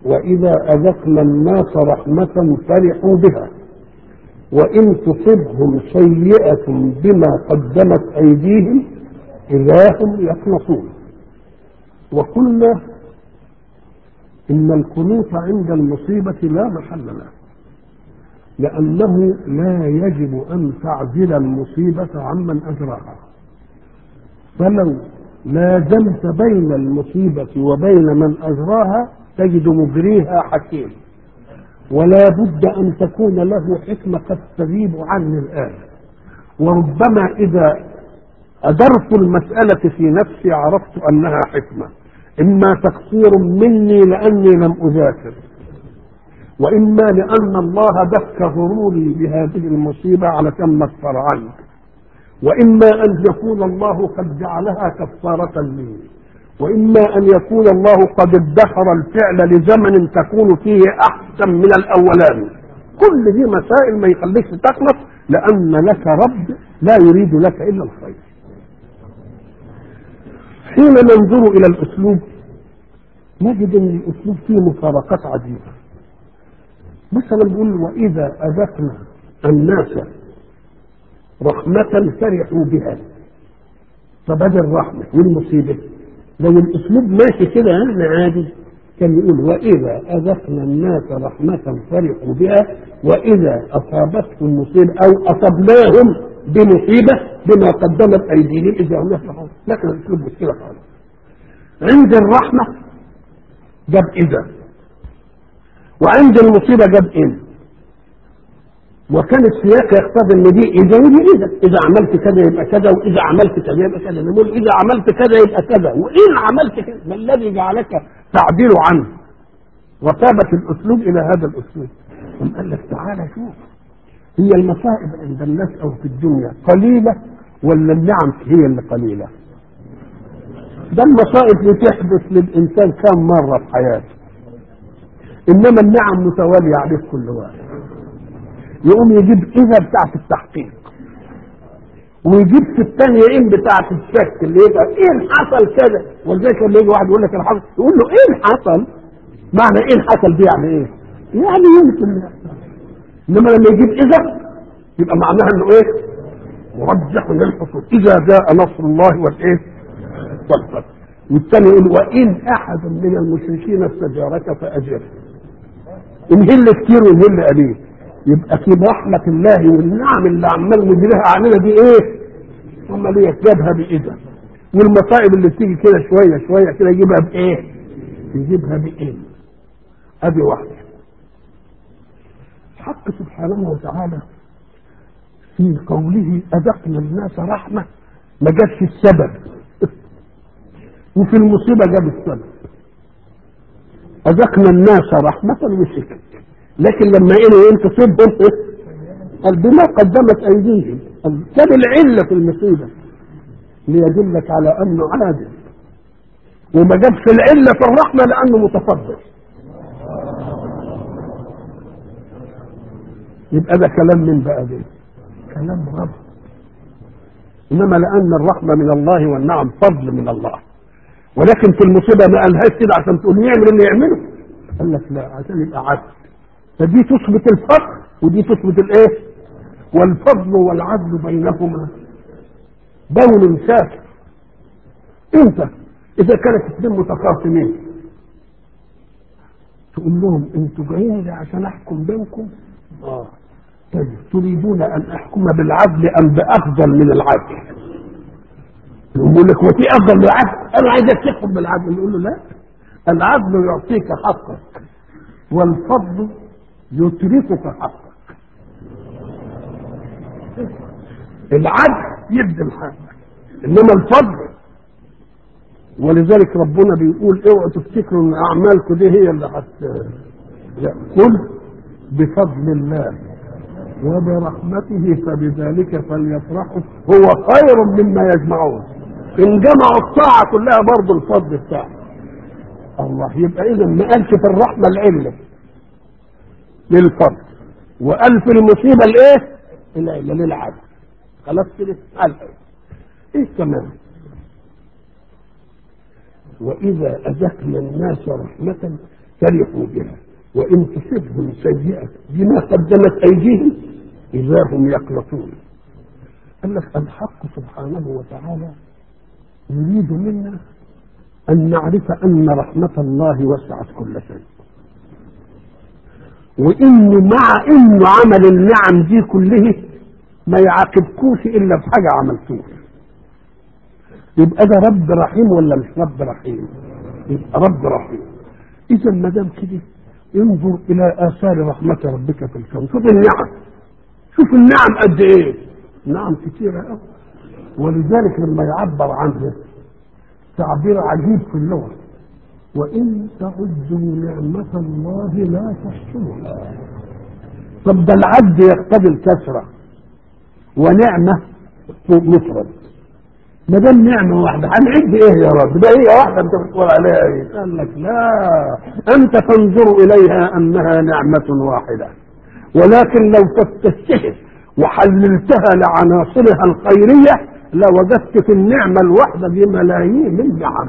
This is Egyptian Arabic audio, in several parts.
وإذا أذقنا الناس رحمة فرحوا بها وإن تصبهم سيئة بما قدمت أيديهم إذا هم يقنطون وقلنا إن القنوط عند المصيبة لا محل له لأنه لا يجب أن تعزل المصيبة عمن أجراها فلو لازمت بين المصيبة وبين من أجراها تجد مجريها حكيم ولا بد أن تكون له حكمة قد تغيب عني الآن وربما إذا أدرت المسألة في نفسي عرفت أنها حكمة إما تقصير مني لأني لم أذاكر وإما لأن الله دك غروري بهذه المصيبة علشان ما اكفر عنك وإما أن يكون الله قد جعلها كفارة لي وإما أن يكون الله قد ادخر الفعل لزمن تكون فيه أحسن من الأولان كل دي مسائل ما يخليكش تخلص لأن لك رب لا يريد لك إلا الخير حين ننظر إلى الأسلوب نجد أن الأسلوب فيه مفارقات عجيبة مثلا بيقول وإذا أذقنا الناس رحمة فرحوا بها فبدل الرحمة والمصيبة لو الأسلوب ماشي كده يعني عادي كان يقول وإذا أذقنا الناس رحمة فرحوا بها وإذا أصابتهم مصيبة أو أصبناهم بمصيبة بما قدمت أيديهم إذا هم يفرحون لكن الأسلوب مش كده خالص عند الرحمة جاب إذا وعند المصيبة جاب إن وكان السياق يقتضي ان دي اذا ودي اذا اذا عملت كذا يبقى كذا واذا عملت كذا يبقى كذا نقول اذا عملت كذا يبقى كذا وان عملت كذا ما الذي جعلك تعديل عنه وثابت الاسلوب الى هذا الاسلوب ثم قال لك تعالى شوف هي المصائب عند الناس او في الدنيا قليله ولا النعم هي اللي قليله ده المصائب بتحدث للانسان كم مره في حياته انما النعم متواليه عليه كل واحد يقوم يجيب اذا بتاعت التحقيق ويجيب في الثانية ايه بتاعت الشك اللي يبقى ايه حصل كذا ولذلك لما يجي واحد يقول لك الحصل يقول له ايه حصل معنى ايه حصل دي يعني ايه يعني يمكن يحصل انما لما يجيب اذا يبقى معناها انه ايه مرجح للحصول اذا جاء نصر الله والايه والفتح والثاني يقول وان احد من المشركين استجارك فاجره ان هل كتير وان هل قليل يبقى في رحمة الله والنعم اللي عمال مديرها علينا دي ايه؟ عملية جابها بإذن والمصائب اللي بتيجي كده شوية شوية كده يجيبها بإيه؟ يجيبها بإيه؟ أدي واحدة حق سبحانه وتعالى في قوله أذقنا الناس رحمة ما جابش السبب وفي المصيبة جاب السبب أذقنا الناس رحمة وسكت لكن لما قالوا انت تصبهم قال بما قدمت ايديهم جاب العله في المصيبه ليدلك على انه عادل وما جابش العله في الرحمه لانه متفضل يبقى ده كلام من بقى ده كلام رب انما لان الرحمه من الله والنعم فضل من الله ولكن في المصيبه ما قالهاش كده عشان تقول يعمل اللي يعمله قال لك لا عشان يبقى عدل فدي تثبت الفقر ودي تثبت الايه والفضل والعدل بينهما بون سافر انت اذا كانت اثنين متخاصمين تقول لهم انتوا جايين لي عشان احكم بينكم اه طيب تريدون ان احكم بالعدل ام بافضل من العدل يقول لك وفي افضل من العدل انا عايزك تحكم بالعدل نقول له لا العدل يعطيك حقك والفضل يتركك حقك العدل يدي الحق انما الفضل ولذلك ربنا بيقول اوعوا تفتكروا ان اعمالكم دي هي اللي حت لا قل بفضل الله وبرحمته فبذلك فليفرحوا هو خير مما يجمعون ان جمعوا الطاعه كلها برضه الفضل بتاعه الله يبقى اذا ما قالش في الرحمه العله للفضل وقال في المصيبه الايه؟ العله للعدل خلاص كده قال ايه كمان؟ واذا اذقنا الناس رحمه فرحوا بها وإن تصبهم سيئة بما قدمت أيديهم إذا هم يقنطون قال لك الحق سبحانه وتعالى يريد منا أن نعرف أن رحمة الله وسعت كل شيء وإنه مع إنه عمل النعم دي كله ما يعاقبكوش إلا بحاجة عملتوها يبقى ده رب رحيم ولا مش رب رحيم؟ يبقى رب رحيم إذا ما دام كده انظر إلى آثار رحمة ربك في الكون شوف النعم شوف النعم قد إيه نعم كثيرة أوي ولذلك لما يعبر عنها تعبير عجيب في اللغة وإن تعدوا نعمة الله لا تحصوها طب ده العد يقتضي الكثرة ونعمة مفرد ما دام نعمة واحدة هنعد ايه يا رب ده هي واحدة انت بتقول عليها ايه قال لك لا انت تنظر اليها انها نعمة واحدة ولكن لو تستشهد وحللتها لعناصرها الخيرية لوجدت في النعمة الواحدة دي ملايين من نعم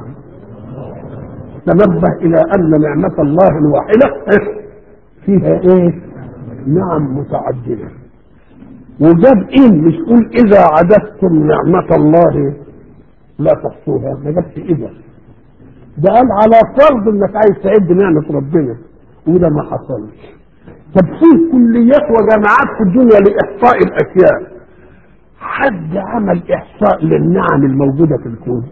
تنبه إلى أن نعمة الله الواحدة فيها إيه؟ نعم متعددة وجاب إيه مش قول إذا عددتم نعمة الله لا تحصوها ما جابش إذا ده قال على فرض إنك عايز تعد نعمة ربنا وده ما حصلش طب في كليات وجامعات في الدنيا لإحصاء الأشياء حد عمل إحصاء للنعم الموجودة في الكون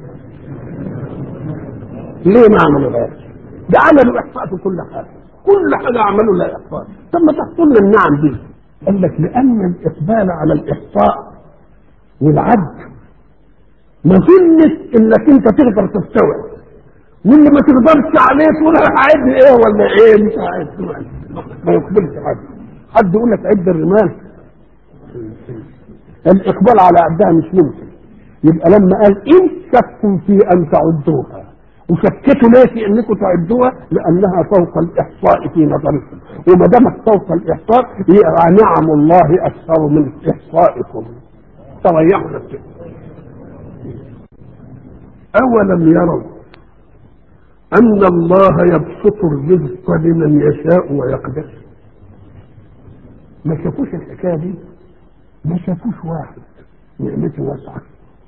ليه ما عملوهاش ده عملوا إحصاء في كل حاجة كل حاجة عملوا لها إحصاء طب ما تحصل لنا النعم دي قال لك لأن الإقبال على الإحصاء والعد مظنة إنك أنت تقدر تستوعب واللي ما تقدرش عليه تقول هعد ايه ولا ايه مش هعد ما يقبلش حد حد يقول لك عد الرمال الاقبال على عدها مش ممكن يبقى لما قال ان شكوا في ان تعدوها وشكتوا ليه في انكم تعدوها لانها فوق الاحصاء في نظركم وما دامت فوق الاحصاء يبقى نعم الله اكثر من احصائكم تريحوا نفسكم اولم يروا أن الله يبسط الرزق لمن يشاء ويقدر ما شافوش الحكاية دي ما شافوش واحد نعمته واسعة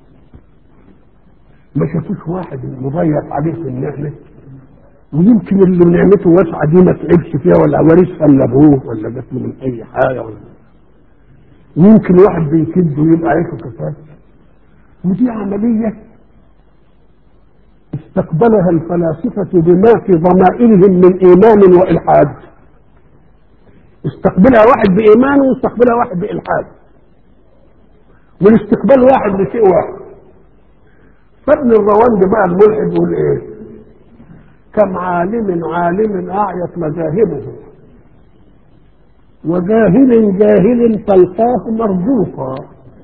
ما شافوش واحد مضيق عليه في النعمة ويمكن اللي نعمته واسعة دي ما تعبش فيها ولا ورثها من أبوه ولا جات له من أي حاجة ولا ويمكن واحد بيكد ويبقى عيشه كفاف ودي عملية استقبلها الفلاسفة بما في ضمائرهم من إيمان وإلحاد استقبلها واحد بإيمان واستقبلها واحد بإلحاد والاستقبال واحد لشيء واحد فابن الرواند بقى الملحد يقول ايه كم عالم عالم أعيت مذاهبه وجاهل جاهل تلقاه مربوطا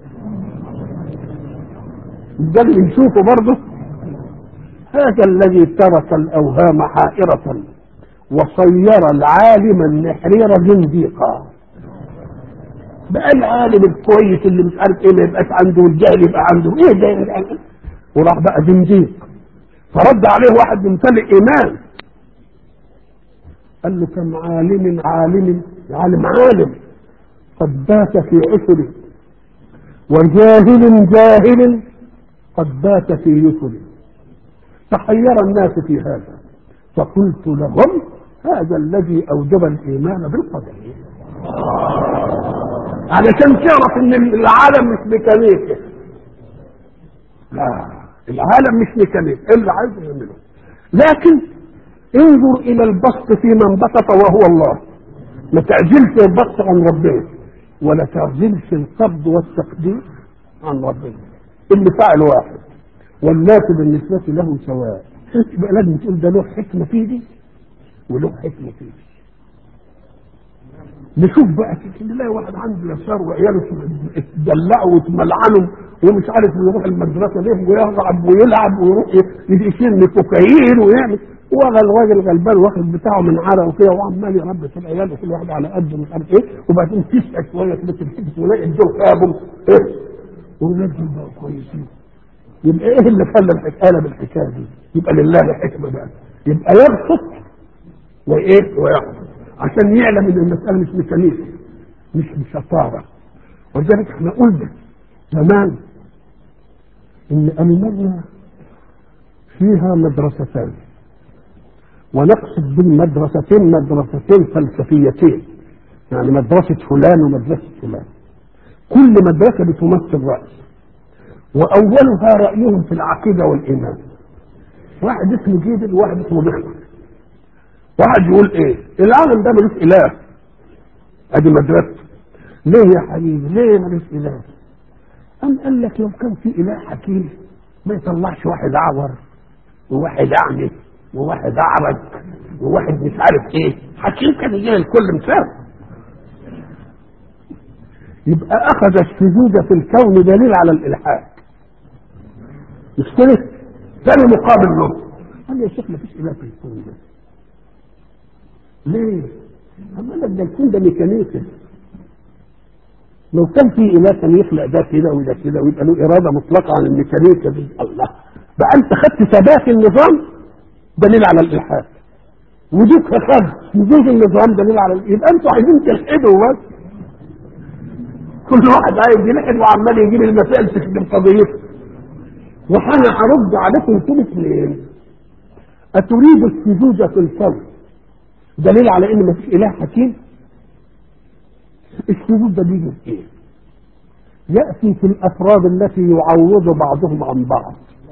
ده اللي نشوفه برضه هذا الذي ترك الأوهام حائرة وصير العالم النحرير زنديقا بقى العالم الكويس اللي مش عارف ايه ما يبقاش عنده والجهل يبقى عنده ايه ده يعني وراح بقى زنديق فرد عليه واحد ممتلئ ايمان قال له كم عالم عالم عالم عالم قد بات في عسره وجاهل جاهل قد بات في يسره تحير الناس في هذا فقلت لهم هذا الذي اوجب الايمان بالقدر علشان تعرف ان العالم مش ميكانيكي لا العالم مش ميكانيكي اللي عايز يعمله لكن انظر الى البسط في من بسط وهو الله ما تعجلش البسط عن ربنا ولا تعجلش القبض والتقدير عن ربنا اللي فعل واحد والناس بالنسبة له سواء يبقى لازم تقول ده له حكمة في دي وله حكمة في دي نشوف بقى كده نلاقي واحد عنده يسار وعياله يتدلعوا ويتملعنوا ومش عارف يروح المدرسة ليه ويلعب ويلعب ويروح يشم كوكايين ويعمل ولا الراجل غلبان واخد بتاعه من عرق وكده وعمال يربي في العيال وكل واحد على قده مش عارف ايه وبعدين تسأل شويه كده تلتفت ولاقي الدور خابم ايه والولاد دول بقوا كويسين يبقى ايه اللي خلى الحكايه بالحكايه دي؟ يبقى لله حكمه بقى يبقى يبسط وايه ويقبض عشان يعلم ان المساله مش ميكانيكيه مش بشطاره ولذلك احنا قلنا زمان ان المانيا فيها مدرستان ونقصد بالمدرستين مدرستين فلسفيتين يعني مدرسة فلان ومدرسة فلان كل مدرسة بتمثل رأي وأولها رأيهم في العقيدة والإيمان واحد اسمه جيبل وواحد اسمه بخمر واحد يقول ايه العالم ده ملوش اله ادي مدرسته ليه يا حبيبي ليه ملوش اله أم قال لك لو كان في اله حكيم ما يطلعش واحد اعور وواحد اعمى وواحد اعرج وواحد مش عارف ايه حكيم كان يجي الكل مساوي يبقى اخذ السجود في الكون دليل على الالحاد مش كده ثاني مقابل له قال يا شيخ ما فيش اله في الكون ده ليه؟ أما لك ده الكون ده ميكانيكا لو كان في اله كان يخلق ده كده وده كده ويبقى له اراده مطلقه عن الميكانيكا دي الله بقى انت خدت ثبات النظام دليل على الالحاد وديك خد وجود النظام دليل على يبقى انتوا عايزين تلحدوا بس كل واحد عايز يلحد وعمال يجيب المسائل تخدم قضيته وانا هرد عليكم انتم اثنين اتريد السجود في الكون دليل على ان مفيش اله حكيم السجود ده بيجي في ايه ياتي في الافراد التي يعوض بعضهم عن بعض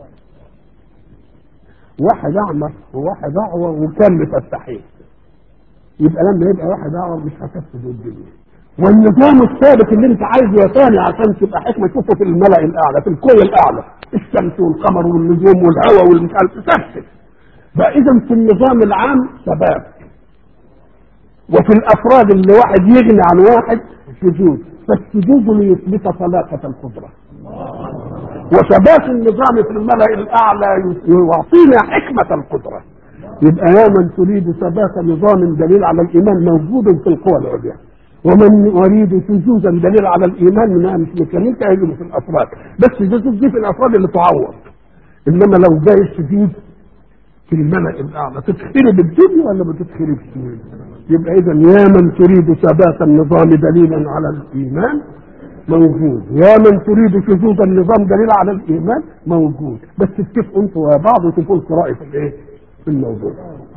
واحد اعمى وواحد اعور وكان مفتحين يبقى لما يبقى واحد اعور مش هتفسد الدنيا والنظام الثابت اللي انت عايزه يا ثاني عشان تبقى حكمه تشوفه في الملا الاعلى في الكون الاعلى الشمس والقمر والنجوم والهواء والمش عارف تفسد بقى اذا في النظام العام ثبات وفي الافراد اللي واحد يغني عن واحد سجود فالسجود ليثبت طلاقه القدره وثبات النظام في الملأ الأعلى يعطينا حكمة القدرة يبقى يا من تريد ثبات نظام دليل على الإيمان موجود في القوى العليا ومن يريد سجودا دليل على الإيمان منها مش ميكانيكا يجب في الأفراد بس السجود دي في الأفراد اللي تعوض إنما لو جاي السجود في الملأ الأعلى تتخرب الدنيا ولا ما تتخربش يبقى إذا يا من تريد ثبات النظام دليلا على الإيمان موجود يا من تريد شذوذ النظام دليل على الايمان موجود بس اتفقوا انتوا يا بعض وتكون قراءة في الايه؟ في الموضوع.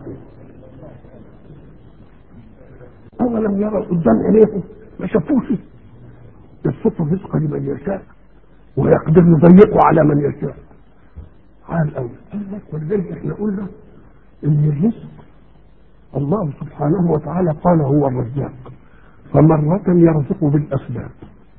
اولم يروا قدام عينيهم ما شافوش يبسط الرزق لمن يشاء ويقدر يضيقه على من يشاء. قال أول قال لك ولذلك احنا قلنا ان الرزق الله سبحانه وتعالى قال هو الرزاق فمرة يرزق بالأسباب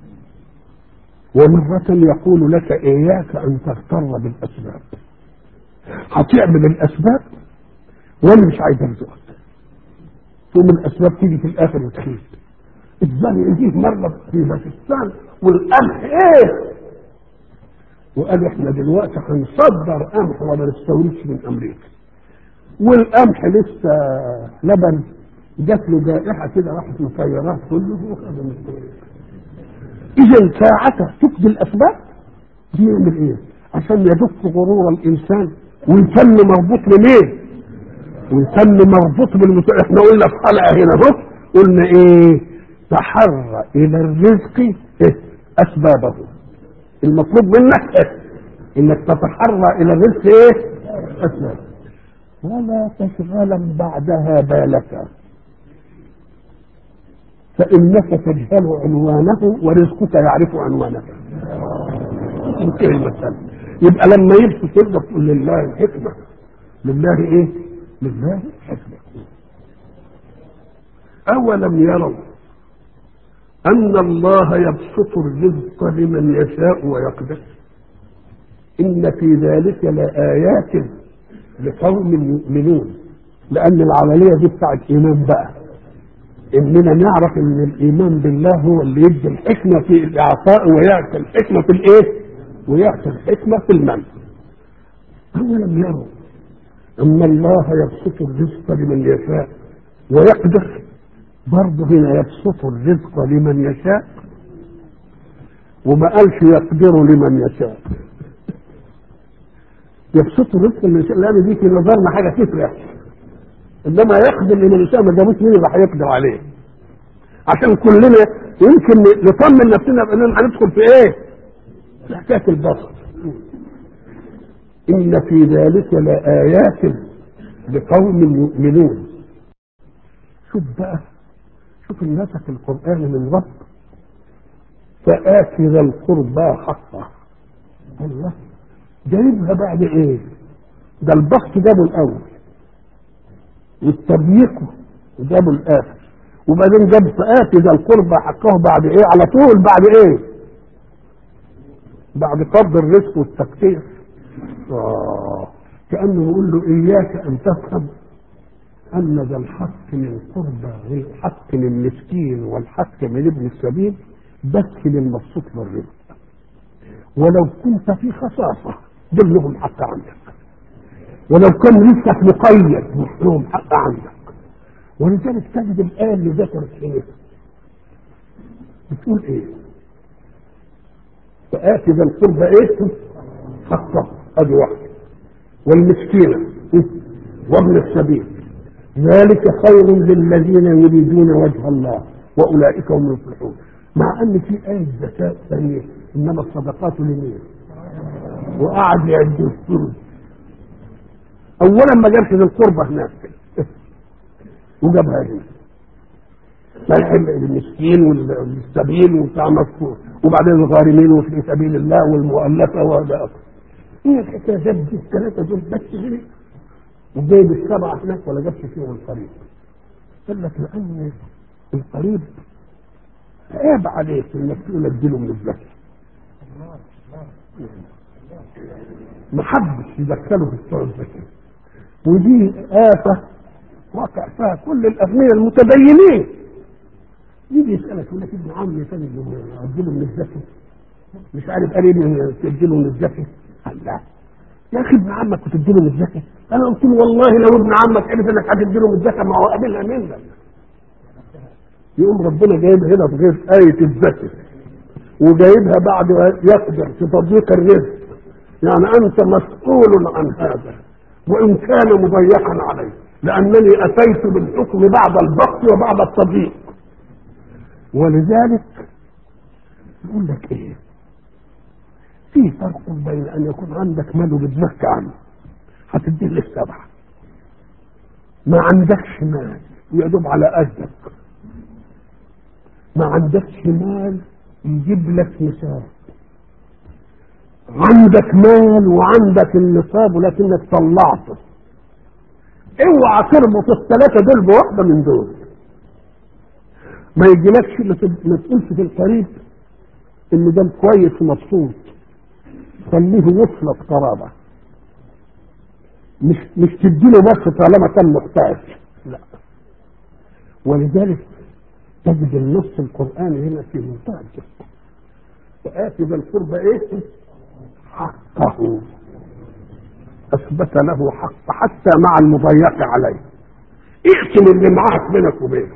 ومرة يقول لك إياك أن تغتر بالأسباب هتعمل الأسباب وأنا مش عايز أرزقك ثم الأسباب تيجي في الآخر وتخيل الزاني يجيه مرة في باكستان والقمح إيه وقال إحنا دلوقتي هنصدر قمح وما نستوردش من أمريكا والقمح لسه لبن جات له جائحة كده راحت مطيرات كله وخدوا من اذا ساعته تفضي الاسباب بيعمل ايه عشان يدق غرور الانسان ويتم مربوط بمين ويتم مربوط بالمت... احنا قلنا في حلقه هنا اهو قلنا ايه تحرى الى الرزق إيه؟ اسبابه المطلوب منك إيه؟ انك تتحرى الى الرزق ايه اسبابه ولا تشغلا بعدها بالك فإنك تجهل عنوانه ورزقك يعرف عنوانك انتهي المسألة يبقى لما يبسط تقدر تقول لله الحكمة لله ايه؟ لله الحكمة أولم يروا أن الله يبسط الرزق لمن يشاء ويقدر إن في ذلك لآيات لقوم يؤمنون لأن العملية دي بتاعت إيمان بقى اننا نعرف ان الايمان بالله هو اللي يدي الحكمه في الاعطاء ويعطي الحكمه في الايه؟ ويعطي الحكمه في المنع. اولم يروا ان الله يبسط الرزق لمن يشاء ويقدر برضه هنا يبسط الرزق لمن يشاء وما قالش يقدر لمن يشاء. يبسط الرزق لمن يشاء لان دي في نظرنا حاجه تفرح انما يقدر لمن يشاء ما جابوش مين راح يقدر عليه عشان كلنا يمكن نطمن نفسنا باننا هندخل في ايه؟ في حكايه البصر ان في ذلك لايات لقوم يؤمنون شوف بقى شوف النسق القرآني من رب فآت ذا القربى حقه الله جايبها بعد ايه ده البسط جابه الاول والتضييق جابه الاخر وبعدين جاب فآت ذا القربى حقه بعد ايه على طول بعد ايه بعد قبض الرزق والتقدير آه. كأنه يقول له إياك أن تفهم أن ذا الحق من قربى والحق للمسكين والحق من ابن السبيل بس للمبسوط بالرزق ولو كنت في خصاصة دول لهم حق عندك ولو كان رزقك مقيد لهم حق عندك ولذلك تجد الآية اللي ذكرت ايه؟ بتقول ايه؟ فآتي ذا القربى ايه؟ حقه ادي واحده والمسكينة وابن السبيل ذلك خير للذين يريدون وجه الله واولئك هم المفلحون مع ان في آية زكاة ثانية انما الصدقات لمين؟ وقعد يعد الثلث اولا ما جابش ذي القربة هناك وجابها هنا المسكين والسبيل وبتاع مذكور وبعدين الغارمين وفي سبيل الله والمؤلفة وهذا أكثر ايه الحكايه جاب الثلاثه دول بس هنا وجايب السبعه هناك ولا جابش فيهم القريب قال لك لان القريب عيب عليك انك تقول اديله من الزكاه ما حدش يدخله في بتوع الزكاه ودي آفة واقع فيها كل الأغنياء المتدينين يجي يسألك يقول لك ابن عمي ثاني أديله من الزكاة مش عارف قريبي تديله من الزكاة لا يا اخي ابن عمك وتديله من الزكاه انا قلت له والله لو ابن عمك عرف انك هتديله من الزكاه ما هو قابلها منك يقوم ربنا جايب هنا في غير آية الزكاة وجايبها بعد يقدر في تضييق الرزق يعني أنت مسؤول عن هذا وإن كان مضيقا عليه لأنني أتيت بالحكم بعد البسط وبعد التضييق ولذلك يقول لك إيه في فرق بين ان يكون عندك مال وبتزكى عنه هتديه للسبعه ما عندكش مال ويدوب على قدك ما عندكش مال يجيب لك نصاب عندك مال وعندك النصاب ولكنك طلعته اوعى تربط الثلاثه دول بواحده من دول ما يجيلكش ما تقولش في القريب ان ده كويس ومبسوط خليه وصلة قرابة مش مش تديله بس طالما كان محتاج لا ولذلك تجد النص القرآني هنا في منتهى الجسم فآتي ذا القربى ايه؟ حقه أثبت له حق حتى مع المضيق عليه اقسم اللي معاك بينك وبينه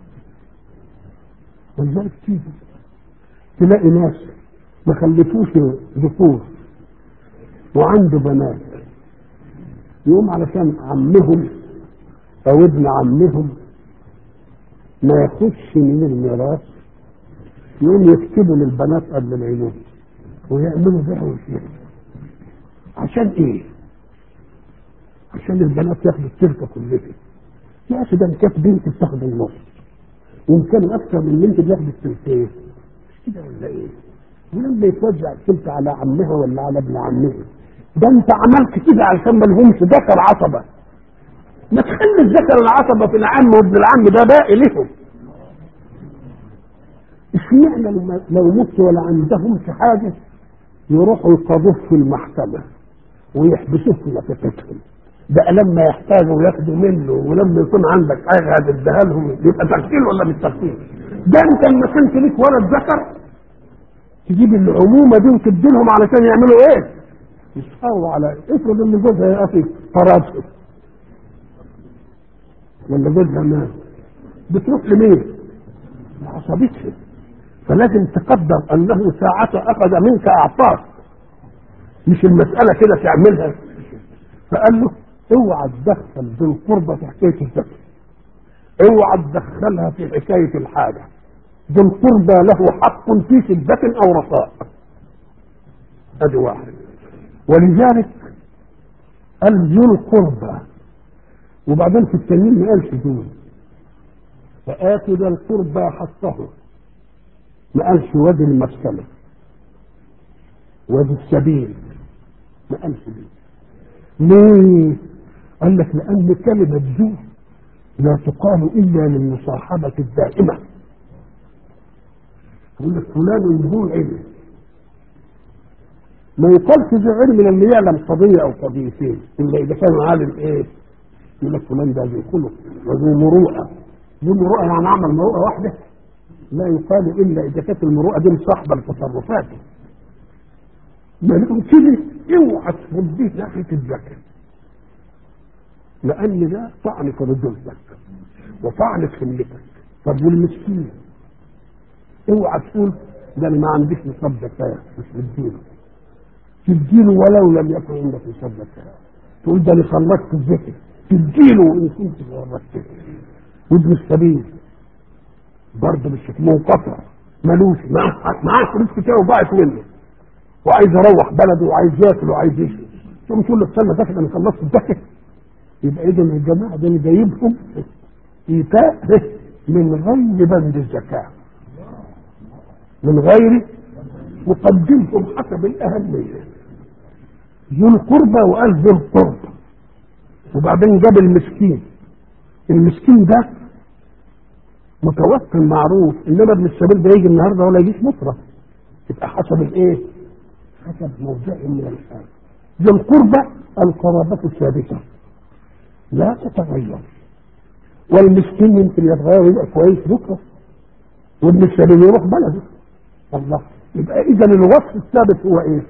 ولذلك تيجي تلاقي ناس ما خلفوش ذكور وعنده بنات يقوم علشان عمهم او ابن عمهم ما ياخدش من الميراث يقوم يكتبوا للبنات قبل العينين ويعملوا بيع وشراء عشان ايه؟ عشان البنات ياخدوا التركه كلها يا اخي ده ان كانت بنت بتاخد النص وان كان اكثر من بنت بياخد التلتين مش كده ولا ايه؟ ولما يتوزع التلت على عمها ولا على ابن عمها ده انت عملت كده علشان ما لهمش ذكر عصبه ما تخلي الذكر العصبه في العم وابن العم ده باقي لهم اشمعنى لما لو مت ولا عندهمش حاجه يروحوا يقاضوه في المحكمه ويحبسوه في نفقتهم ده لما يحتاجوا ياخدوا منه ولما يكون عندك حاجه هتديها لهم يبقى تغسيل ولا مش تغسيل ده انت لما كنت ليك ولد ذكر تجيب العمومه دي وتدي لهم علشان يعملوا ايه؟ يسخروا على افرض ان جوزها يا اخي فراسه ولا جوزها مات بتروح لمين؟ لعصبتها فلازم تقدر انه ساعة اخذ منك اعطاك مش المسألة كده تعملها فقال له اوعى تدخل ذي القربة في حكاية الزكاة اوعى تدخلها في حكاية الحاجة ذي القربى له حق في شدة او رخاء ادي واحد ولذلك قال ذو القربى وبعدين في التنين ما قالش دول فآتوا ذا القربى حقه ما قالش وادي المسكنة وادي السبيل ما قالش دي ليه؟ قال لك لأن كلمة ذو لا تقال إلا للمصاحبة الدائمة يقول لك فلان ذو علم ما يقالش ذو علم لما يعلم قضية أو قضيتين إلا إذا كان عالم إيه؟ يقول لك فلان ده ذو خلق وذو مروءة ذو مروءة يعني عمل مروءة واحدة لا يقال إلا إذا كانت المروءة دي مصاحبة لتصرفاته ما لكم كده اوعى تفضيه ناحية الذكر لأن ده طعن في رجولتك وطعن في همتك طب والمسكين اوعى تقول ده انا ما عنديش نصاب زكاة مش مديله تديله ولو لم يكن عندك نصاب زكاة تقول ده انا خلصت الذكر تديله ان كنت خلصت وابن السبيل برضه مش منقطع ملوش معاه معاه فلوس كتير وضاعت منه وعايز يروح بلده وعايز ياكل وعايز يشرب تقوم تقول له استنى ده انا خلصت الذكر يبقى اذا الجماعه دول جايبهم ايتاء من غير بند الزكاه من غير مقدمهم حسب الاهميه ذو القربى وقال ذو القربى وبعدين جاب المسكين المسكين ده متوكل معروف انما ابن السبيل ده يجي النهارده ولا يجيش بكره يبقى حسب الايه؟ حسب موضع من الحال ذو القربى القرابة الثابتة لا تتغير والمسكين يمكن يتغير ويبقى كويس بكره وابن السبيل يروح بلده الله يبقى اذا الوصف الثابت هو ايه؟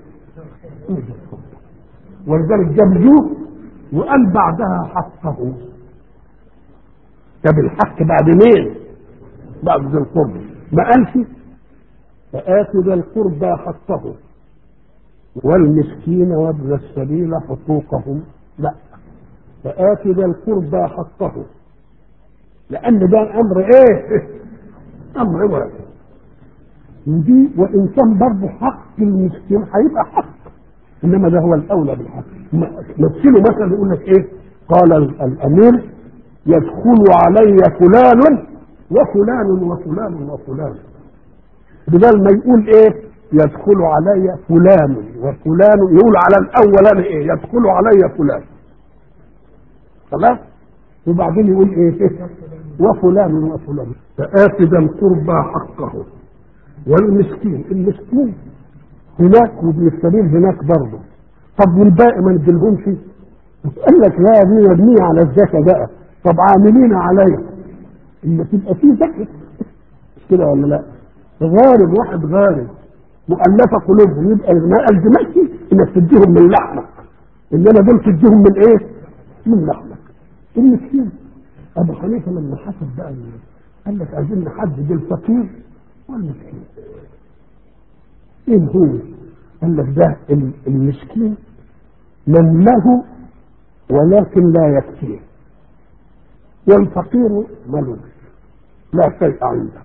ولذلك جاب ذو وقال بعدها حقه جاب الحق بعد مين؟ بعد ذي القربى ما قالش فآتوا ذا القربى حقه والمسكين وابن السبيل حقوقهم لا فآتوا ذا القربى حقه لأن ده أمر إيه؟ أمر واحد ودي وإن كان برضه حق المسكين هيبقى حق إنما ده هو الأولى بالحق مثلوا مثلا يقول لك إيه؟ قال الأمير يدخل علي فلان وفلان وفلان وفلان بدل ما يقول ايه يدخل علي فلان وفلان يقول على الاولاني ايه يدخل علي فلان خلاص وبعدين يقول ايه وفلان وفلان فآت ذا القربى حقه والمسكين المسكين هناك وابن السبيل هناك برضه طب والباقي ما نديلهمش قال لك لا دي مبنيه على الزكاه بقى طب عاملين عليها ان تبقى في زكاه مش كده ولا لا غارب واحد غارب مؤلفه قلوبهم يبقى ما الزمكش انك تديهم من لحمك انما دول تديهم من ايه؟ من لحمك المسكين ابو حنيفه لما حسب بقى قال لك عايزين نحدد الفقير والمسكين ايه هو؟ قال لك ده المسكين من له ولكن لا يكفيه والفقير ملوش لا شيء عنده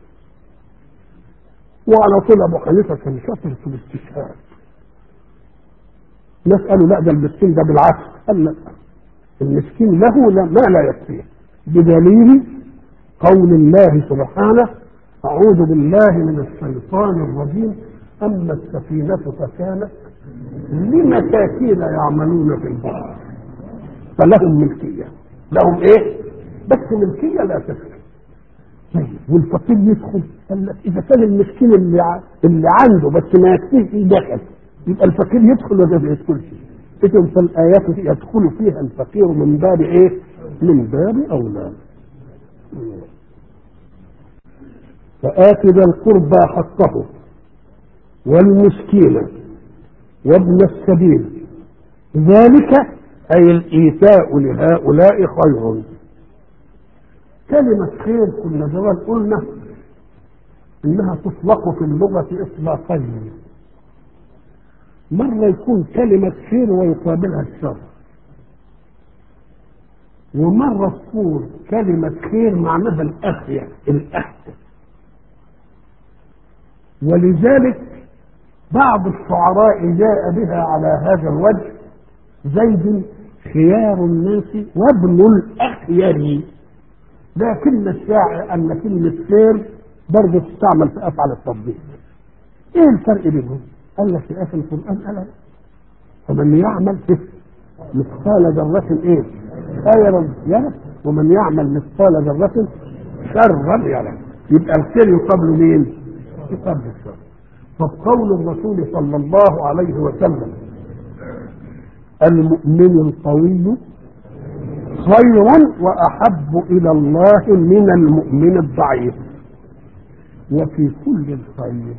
وعلى طول ابو حنيفه كان شاطر في الاستشهاد ناس قالوا لا ده المسكين ده بالعكس قال لا المسكين له لا ما لا يكفيه بدليل قول الله سبحانه اعوذ بالله من الشيطان الرجيم اما السفينه فكانت لمساكين يعملون في البحر فلهم ملكيه لهم ايه بس ملكيه لا تكفي طيب والفقير يدخل قال لك اذا كان المسكين اللي ع... اللي عنده بس ما يكفيش دخل يبقى الفقير يدخل ولا ما يدخلش اذا فالايات يدخل فيها الفقير من باب ايه؟ من باب اولى فآت ذا القربى حقه والمسكين وابن السبيل ذلك أي الإيتاء لهؤلاء خير كلمة خير كنا زمان قلنا إنها تطلق في اللغة إطلاقين مرة يكون كلمة خير ويقابلها الشر ومرة تكون كلمة خير معناها الأخير الأحسن ولذلك بعض الشعراء جاء بها على هذا الوجه زيد خيار الناس وابن الأخير لكن الشاعر أن كلمة خير برضه تستعمل في أفعال التطبيق إيه الفرق بينهم؟ قال لك في آخر القرآن قال فمن يعمل مثقال ذرة إيه؟ خيرا يره ومن يعمل مثقال ذرة شرا يره يبقى الخير يقابل مين؟ يقابل الشر فقول الرسول صلى الله عليه وسلم المؤمن القوي خير واحب الى الله من المؤمن الضعيف وفي كل الخير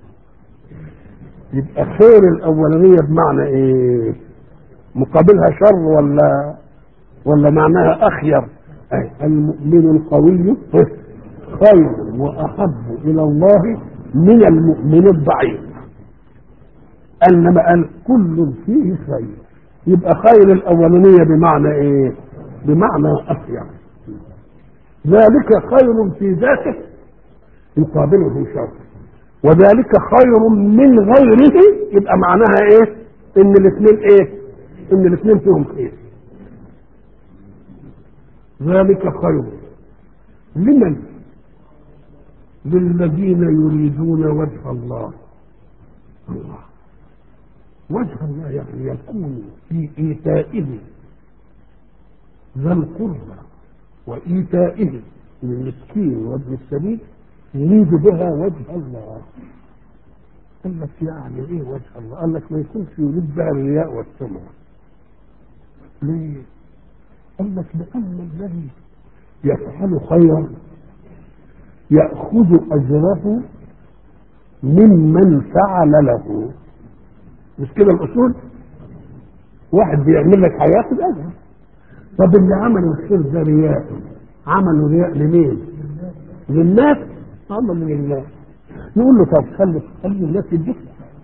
يبقى خير الاولانيه بمعنى ايه مقابلها شر ولا ولا معناها اخير أي المؤمن القوي خير واحب الى الله من المؤمن الضعيف انما قال كل فيه خير يبقى خير الاولانيه بمعنى ايه بمعنى اخير ذلك خير في ذاته يقابله شر وذلك خير من غيره يبقى معناها ايه ان الاثنين ايه ان الاثنين فيهم خير ذلك خير لمن للذين يريدون وجه الله الله وجه الله يعني يكون في إيتائه ذا القربى وإيتائه للمسكين وابن السبيل يريد بها وجه الله قال لك يعني ايه وجه الله؟ قال لك ما يكونش يريد بها الرياء والسمعة ليه؟ قال لك لأن الذي يفعل خيرا يأخذ أجره ممن فعل له مش كده الأصول واحد بيعمل لك هياخد أجر طب اللي عملوا الخير ده رياء عملوا رياء لمين؟ للناس عمل لله نقول له طب خلي خلي الناس يديك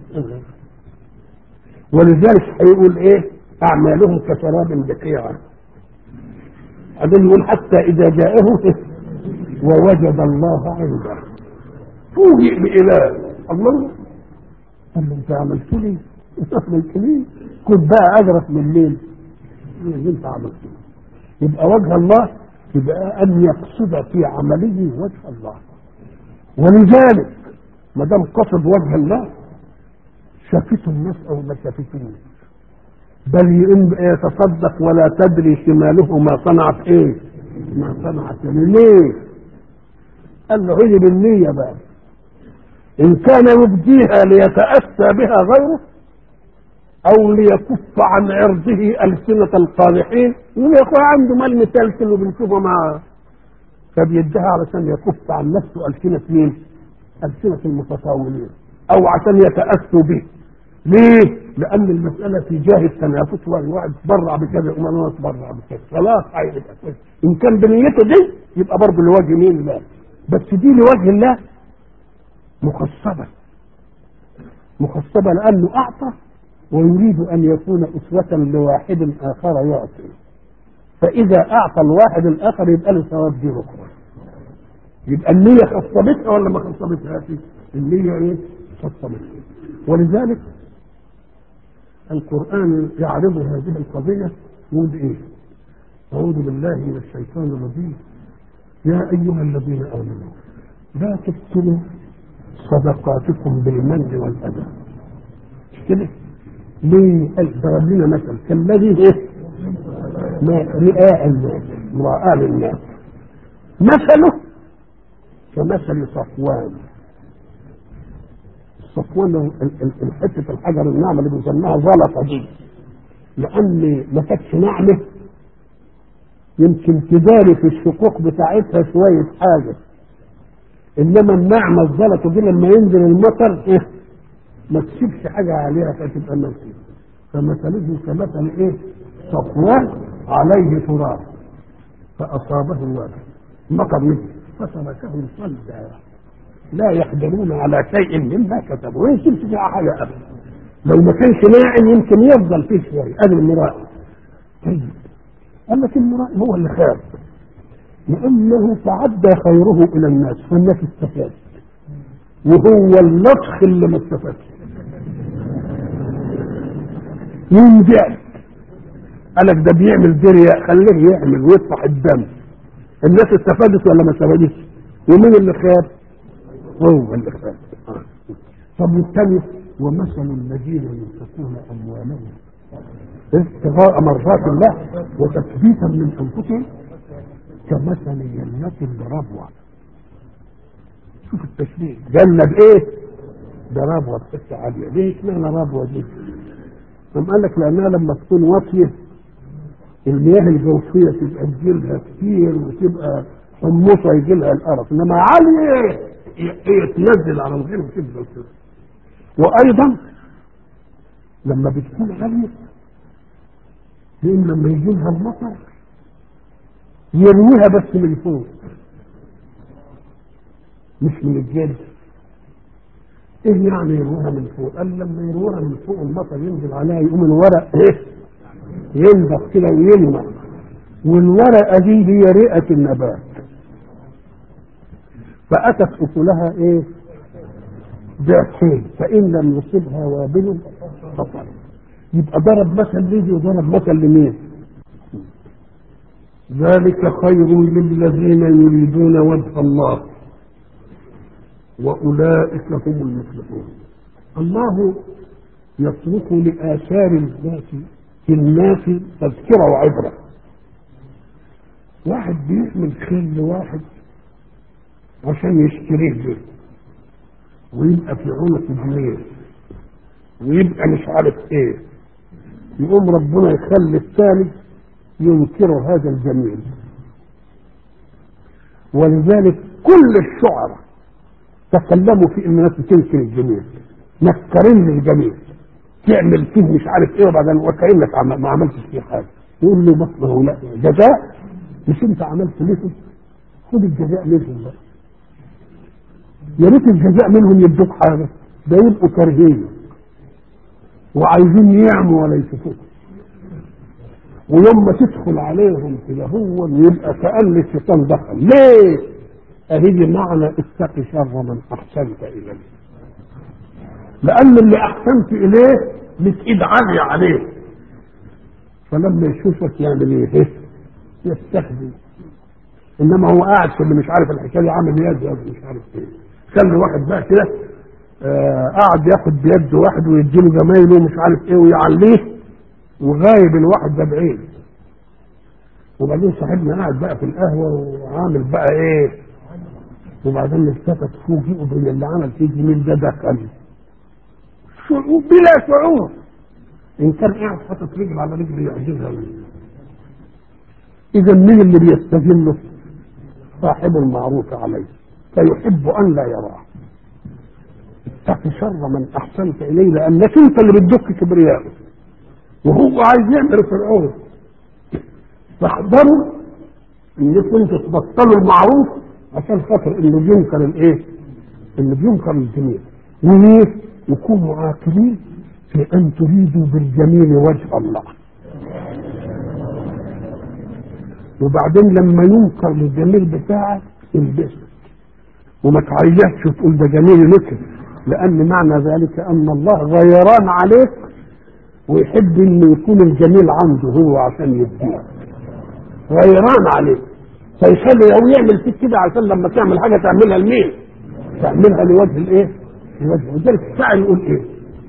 ولذلك هيقول ايه؟ اعمالهم كسراب بقيعه بعدين يقول حتى اذا جاءه ووجد الله عنده فوجئ بإله الله قال له انت عملت لي عملت لي كنت بقى اجرك من مين؟ من اللي انت عملته يبقى وجه الله يبقى ان يقصد في عمله وجه الله ولذلك ما دام قصد وجه الله شافته الناس او ما شافتوش بل يتصدق ولا تدري شماله ما صنعت ايه ما صنعت ليه قال له هي بالنية بقى إن كان يبديها ليتأسى بها غيره أو ليكف عن عرضه ألسنة القادحين يقول يا أخويا عنده مال متلتل وبنشوفه مع فبيديها علشان يكف عن نفسه ألسنة مين؟ ألسنة المتطاولين أو عشان يتأسوا به ليه؟ لأن المسألة في جاه التنافس واحد تبرع بكذا يقوم أنا أتبرع بكذا خلاص هيبقى كويس إن كان بنيته دي يبقى برضه لوجه مين؟ لا بس دي لوجه الله مخصبة مخصبة لأنه أعطى ويريد أن يكون أسوة لواحد آخر يعطي فإذا أعطى الواحد الآخر يبقى له ثواب دي أخرى يبقى النية خصبتها ولا ما خصبتها النية إيه؟ خصبتها ولذلك القرآن يعرض هذه القضية يقول إيه؟ أعوذ بالله من الشيطان الرجيم يا أيها الذين آمنوا لا تبطلوا صدقاتكم بالمن والأذى مش كده؟ ليه؟ ضرب لنا مثل كالذي إيه؟ ما رئاء الناس رئاء الناس مثله كمثل صفوان صفوان حته الحجر الناعمه اللي بنسميها زلطه دي لان ما كانتش ناعمه يمكن تداري في الشقوق بتاعتها شويه حاجه انما النعمه الزلطه دي لما ينزل المطر إيه؟ ما تسيبش حاجه عليها فتبقى ماشيه فمثله كمثل ايه؟ صفوان عليه تراب فاصابه وابل مطر مثل فتركه صلدا لا يقدرون على شيء مما كتبوا وين تمشي فيها حاجه ابدا لو ما كانش ناعم يمكن يفضل فيه شويه ادي المراء طيب قال لك المرائي هو اللي خاب لأنه تعدى خيره إلى الناس فالناس استفادت وهو اللطخ اللي ما استفادش ينجح قال لك ده بيعمل درية خليه يعمل ويطفح الدم الناس استفادت ولا ما استفادتش ومين اللي خاب هو اللي خاب آه. طب والثاني ومثل الذين ينفقون اموالهم ابتغاء مرضات الله وتثبيتا من انفسهم كمثل جنة بربوة شوف التشبيه جنة بايه؟ بربوة بحته عالية ليه اشمعنى ربوة دي؟ قام قال لك لانها لما تكون واطية المياه الجوفية تبقى تجيلها كتير وتبقى حمصة يجيلها القرف انما عالية هي تنزل على الغير وتفضل كده وايضا لما بتكون عالية لان لما يجي لها المطر يرويها بس من فوق مش من الجلد ايه يعني يرويها من فوق قال لما يرويها من فوق المطر ينزل عليها يقوم الورق ايه ينضف كده ويلمع والورقه دي هي رئه النبات فاتت اكلها ايه ضعفين فان لم يصبها وابل فطل يبقى ضرب مثل ليدي وضرب مثل لمين ذلك خير للذين يريدون وجه الله واولئك هم المفلحون الله يترك لاثار الذات في الناس تذكره وعبره واحد بيعمل خير لواحد عشان يشتريه به ويبقى في عنق جنيه ويبقى مش عارف ايه يقوم ربنا يخلي الثاني ينكر هذا الجميل ولذلك كل الشعراء تكلموا في ان الناس بتنكر الجميل نكرين الجميل تعمل فيه مش عارف ايه وبعدين وكانك عم- ما عملتش فيه حاجه يقول له بس ما هو لا جزاء مش انت عملت ليه خد الجزاء منهم بقى يا ريت الجزاء منهم يدوك حاجه ده يبقوا كارهين وعايزين يعموا ولا يشوفوك ويوم ما تدخل عليهم كده هو يبقى كأن الشيطان دخل ليه؟ أهي معنى اتق شر من أحسنت إليه لأن اللي أحسنت إليه لك إيد عالية عليه فلما يشوفك يعمل إيه؟ يستهزئ إنما هو قاعد في اللي مش عارف الحكاية دي عامل يد يد مش عارف إيه خلي واحد بقى كده آه قاعد ياخد بيد واحد ويديله جمايله ومش عارف إيه ويعليه وغايب الواحد ده بعيد وبعدين صاحبنا قاعد بقى في القهوة وعامل بقى ايه وبعدين التفت فوجئوا بان اللي عمل فيه جميل ده دخل شعور بلا شعور ان كان قاعد حاطط رجل على رجل يعجزها اذا مين اللي بيستجله صاحب المعروف عليه فيحب ان لا يراه اتق شر من احسنت اليه لانك انت اللي بتدك كبرياءه وهو عايز يعمل فرعون فاحذروا انكم انتوا تبطلوا المعروف عشان خاطر انه بينكر الايه؟ انه بينكر الجميل وليه؟ وكونوا عاقلين في ان تريدوا بالجميل وجه الله وبعدين لما ينكر الجميل بتاعك البسه وما تعيشش وتقول ده جميل لك لان معنى ذلك ان الله غيران عليك ويحب انه يكون الجميل عنده هو عشان يديه غيران عليه فيخلي لو يعمل فيك كده عشان لما تعمل حاجه تعملها لمين؟ تعملها لوجه الايه؟ لوجه ولذلك الساعه يقول ايه؟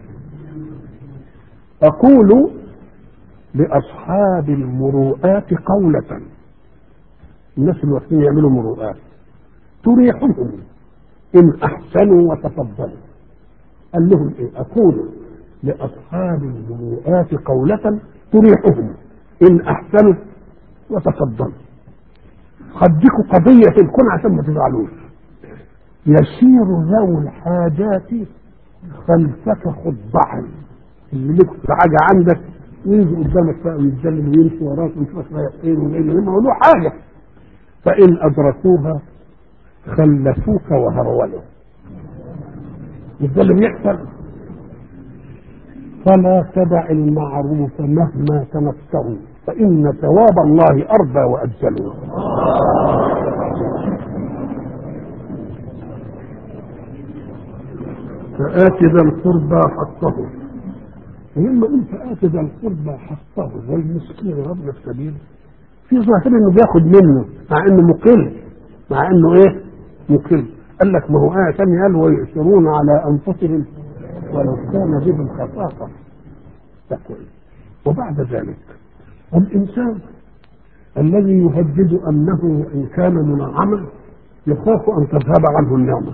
اقول لاصحاب المروءات قولة الناس اللي واقفين يعملوا مروءات تريحهم ان احسنوا وتفضلوا قال لهم ايه؟ اقول لأصحاب المروءات قولة تريحهم إن أحسنوا وتصدموا هديكوا قضية في الكون عشان ما تزعلوش يسير ذوي الحاجات خلفك خضعا اللي لك حاجة عندك يجي قدامك بقى ويتذلل ويمشي وراك ويشوفك رايح فين وجاي منين هو له حاجة فإن أدركوها خلفوك وهرولوا مش ده اللي بيحصل فلا تدع المعروف مهما تمسه فإن ثواب الله أربى وأجل فآت ذا القربى حقه ولما قلت آت ذا القربى حقه والمسكين وابن السبيل في ظاهر انه بياخد منه مع انه مقل مع انه ايه مقل قال لك ما هو آية ثانية قال ويؤثرون على أنفسهم ولو كان بهم خصاصة ده كويس وبعد ذلك الإنسان الذي يهدد أنه إن كان منعما يخاف أن تذهب عنه النعمة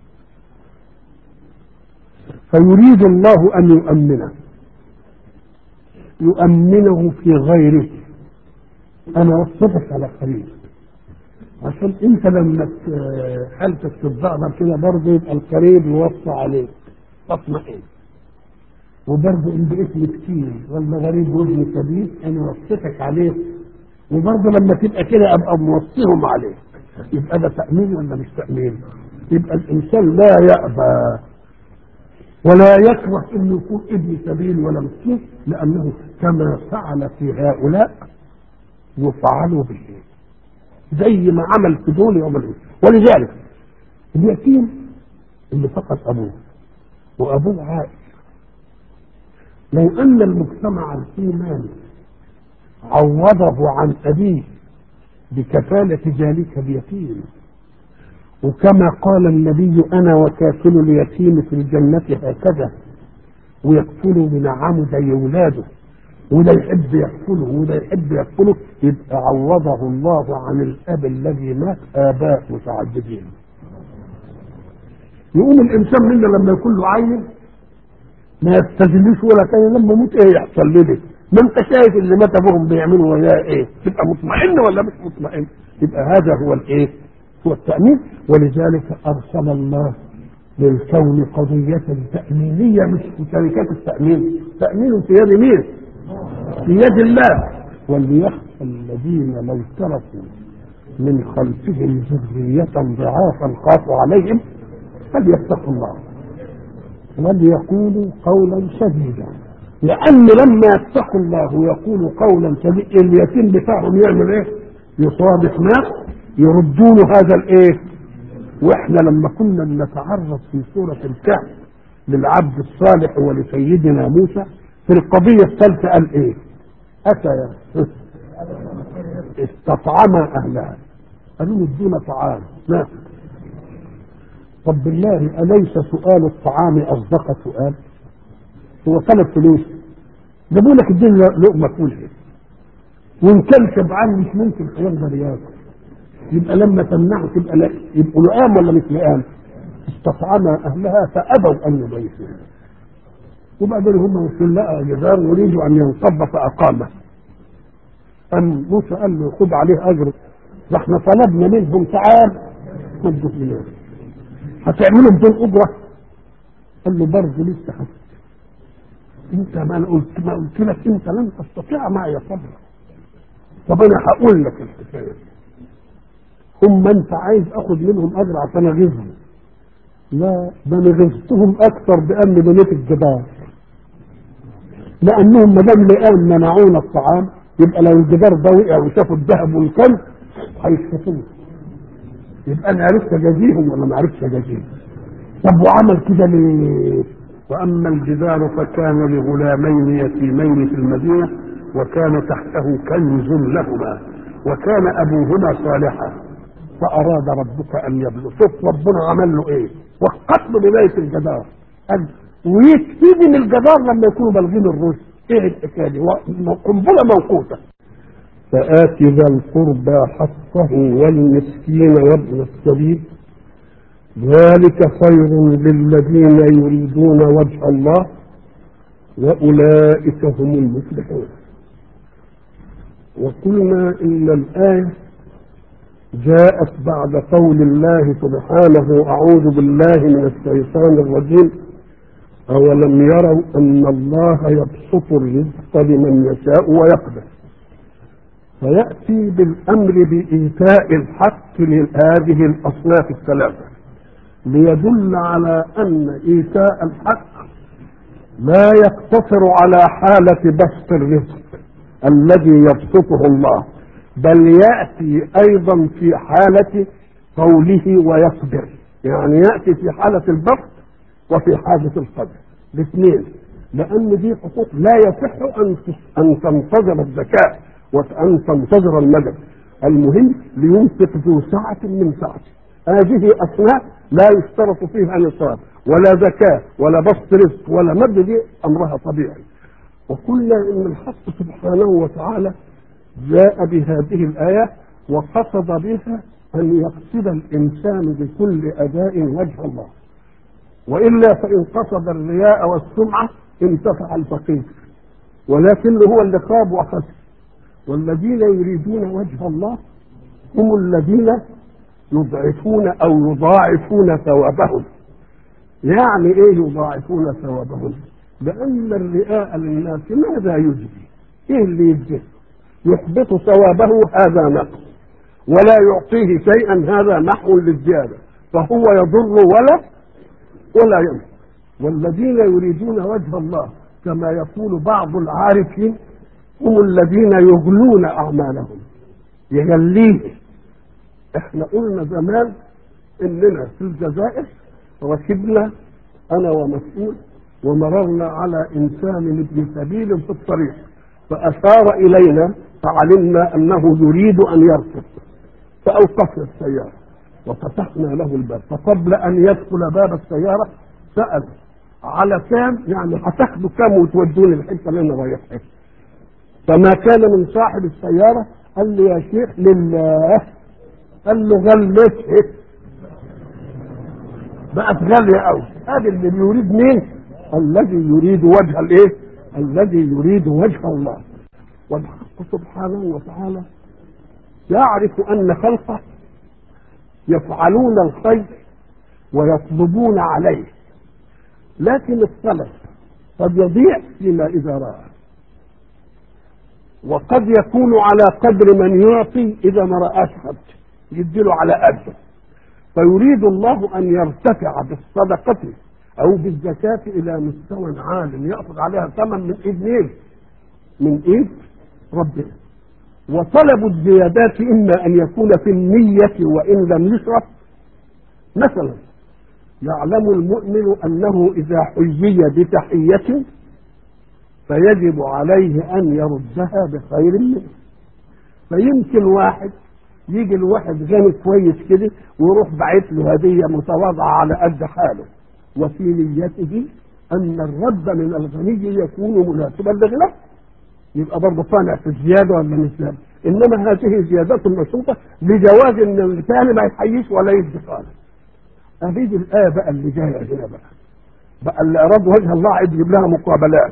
فيريد الله أن يؤمنه يؤمنه في غيره أنا وصفتك على قريب عشان انت لما حالتك تتضعضع كده برضه يبقى القريب يوصى عليك تطمئن وبرضه ان بقيت مسكين ولا غريب وابن سبيل انا وصيتك عليه وبرضه لما تبقى كده ابقى موصيهم عليك يبقى ده تامين ولا مش تامين؟ يبقى الانسان لا يأبى ولا يكره انه يكون ابن سبيل ولا مسكين لانه كما فعل في هؤلاء يفعل به زي ما عمل في دول يوم العيد ولذلك اليتيم اللي فقد ابوه وابوه عائل لو ان المجتمع الايماني عوضه عن ابيه بكفاله ذلك اليتيم وكما قال النبي انا وكافل اليتيم في الجنه هكذا ويكفله بنعمه زي ولاده وده يحب يكفله وده يحب يكفله يبقى عوضه الله عن الاب الذي مات اباء متعددين يقوم الانسان منا لما يكون له عين ما يستجلوش ولا كان لما يموت ايه يحصل لي ما انت شايف اللي مات ابوهم بيعملوا وياه ايه تبقى مطمئن ولا مش مطمئن يبقى هذا هو الايه هو التامين ولذلك ارسل الله للكون قضية تأمينية مش في شركات التأمين تأمين في يد مين؟ في يد الله وليخشى الذين لو تركوا من خلفهم ذرية ضعافا خافوا عليهم فليتقوا الله وليقولوا قولا سديدا لأن لما يتقوا الله ويقولوا قولا سديدا اليتيم بتاعهم يعمل ايه؟ يصادف ناس يردوا له هذا الايه؟ واحنا لما كنا نتعرض في سورة الكهف للعبد الصالح ولسيدنا موسى في القضية الثالثة قال ايه اتى استطعما اهلها قالوا ادونا طعام ناكل طب بالله اليس سؤال الطعام اصدق سؤال هو طلب فلوس جابوا لك ادينا لقمه كلها وان كان شبعان مش ممكن هيقدر ياكل يبقى لما تمنعه تبقى لا يبقوا لئام ولا مش لئام استطعما اهلها فابوا ان يضيفوه وبعدين هم وصلوا لقى جدار يريدوا ان ينصب فاقامه ام موسى قال له خذ عليه اجر ده احنا طلبنا منهم تعال خذوا فلوس هتعملوا بدون اجره قال له برضه لسه حسن انت ما انا قلت ما قلت لك انت لن تستطيع معي صبرا طب انا هقول لك الحكايه هم انت عايز اخد منهم اجر عشان اغيظهم لا ده انا غيظتهم اكثر بان بنيت الجبال لانهم ما دام لقاهم منعونا الطعام يبقى لو الجدار ده وقع وشافوا الذهب والكنز هيسقطوه يبقى انا عرفت اجازيهم ولا ما عرفتش اجازيهم طب وعمل كده ليه؟ واما الجدار فكان لغلامين يتيمين في المدينه وكان تحته كنز لهما وكان ابوهما صالحا فاراد ربك ان يبلغ شوف ربنا عمل له ايه وقت له بدايه الجدار قال ويكتب من الجدار لما يكونوا بالغين الرشد ايه الحكايه دي قنبله موقوته فآت ذا القربى حقه والمسكين وابن السبيل ذلك خير للذين يريدون وجه الله وأولئك هم المفلحون وقلنا إن الآية جاءت بعد قول الله سبحانه أعوذ بالله من الشيطان الرجيم أولم يروا أن الله يبسط الرزق لمن يشاء ويقدر فيأتي بالأمر بإيتاء الحق لهذه الأصناف الثلاثة ليدل على أن إيتاء الحق لا يقتصر على حالة بسط الرزق الذي يبسطه الله بل يأتي أيضا في حالة قوله ويصبر يعني يأتي في حالة البسط وفي حالة القدر الاثنين لأن دي حقوق لا يصح أن أن تنتظر الذكاء وأن تنتظر المدد المهم لينفق ذو سعة من سعته هذه أصناف لا يشترط فيها نصاب ولا زكاة ولا بسط رزق ولا مد دي أمرها طبيعي وقلنا إن الحق سبحانه وتعالى جاء بهذه الآية وقصد بها أن يقصد الإنسان بكل أداء وجه الله وإلا فإن قصد الرياء والسمعة انتفع الفقير ولكن هو اللي خاب وخسر والذين يريدون وجه الله هم الذين يضعفون أو يضاعفون ثوابهم يعني إيه يضاعفون ثوابهم لأن الرئاء للناس ماذا يجزي إيه اللي يجزي يحبط ثوابه هذا نقص ولا يعطيه شيئا هذا محو للزيادة فهو يضر ولا ولا ينفع والذين يريدون وجه الله كما يقول بعض العارفين هم الذين يغلون أعمالهم يغليه احنا قلنا زمان اننا في الجزائر ركبنا انا ومسؤول ومررنا على انسان ابن سبيل في الطريق فاشار الينا فعلمنا انه يريد ان يركب فاوقفنا السياره وفتحنا له الباب فقبل ان يدخل باب السياره سال على كام يعني هتاخدوا كام وتودوني الحته اللي انا رايحها فما كان من صاحب السياره قال لي يا شيخ لله قال له غلته بقت غاليه قوي هذا اللي بيريد مين الذي يريد وجه الايه الذي يريد وجه الله والحق سبحانه وتعالى يعرف ان خلقه يفعلون الخير ويطلبون عليه لكن الطلب قد يضيع فيما اذا راى وقد يكون على قدر من يعطي اذا ما رآش حد يديله على قده فيريد الله ان يرتفع بالصدقه او بالزكاه الى مستوى عال ياخذ عليها ثمن من ايد مين؟ من ايد ربنا وطلب الزيادات اما ان يكون في النيه وان لم يشرف مثلا يعلم المؤمن انه اذا حيي بتحيه فيجب عليه ان يردها بخير منه فيمكن واحد يجي الواحد غني كويس كده ويروح باعت له هديه متواضعه على قد حاله وفي نيته ان الرد من الغني يكون مناسبا لغناه يبقى برضه طالع في الزياده ولا مش زياده انما هذه زيادات مشروطه لجواز ان الثاني ما يحييش ولا يدي خالص هذه الايه بقى اللي جايه هنا بقى بقى اللي اراد وجه الله يجيب لها مقابلات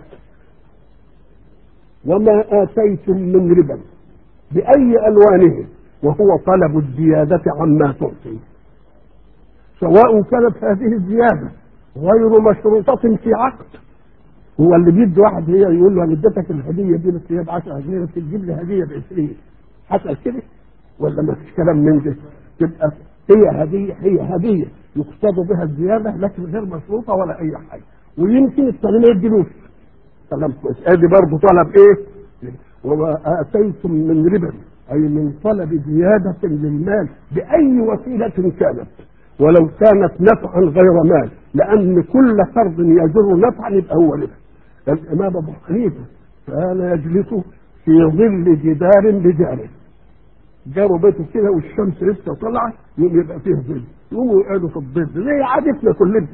وما اتيتم من ربا باي الوانه وهو طلب الزياده عما تعطي سواء كانت هذه الزياده غير مشروطه في عقد هو اللي بيدي واحد هي يقول له انا اديتك الهديه دي بس هي ب 10 جنيه بس تجيب لي هديه ب 20 حصل كده ولا ما فيش كلام من ده تبقى هي هديه هي هديه يقصد بها الزياده لكن غير مشروطه ولا اي حاجه ويمكن الثاني ما يديلوش كلام كويس ادي برضه طلب ايه؟ وما اتيتم من ربا اي من طلب زياده للمال باي وسيله كانت ولو كانت نفعا غير مال لان كل فرض يجر نفعا يبقى هو ربا الامام ابو حنيفه كان يجلس في ظل جدار بجاره جاروا بيته كده والشمس لسه طالعه يقوم يبقى فيه ظل يقوموا يقعدوا في الظل زي عادتنا كلنا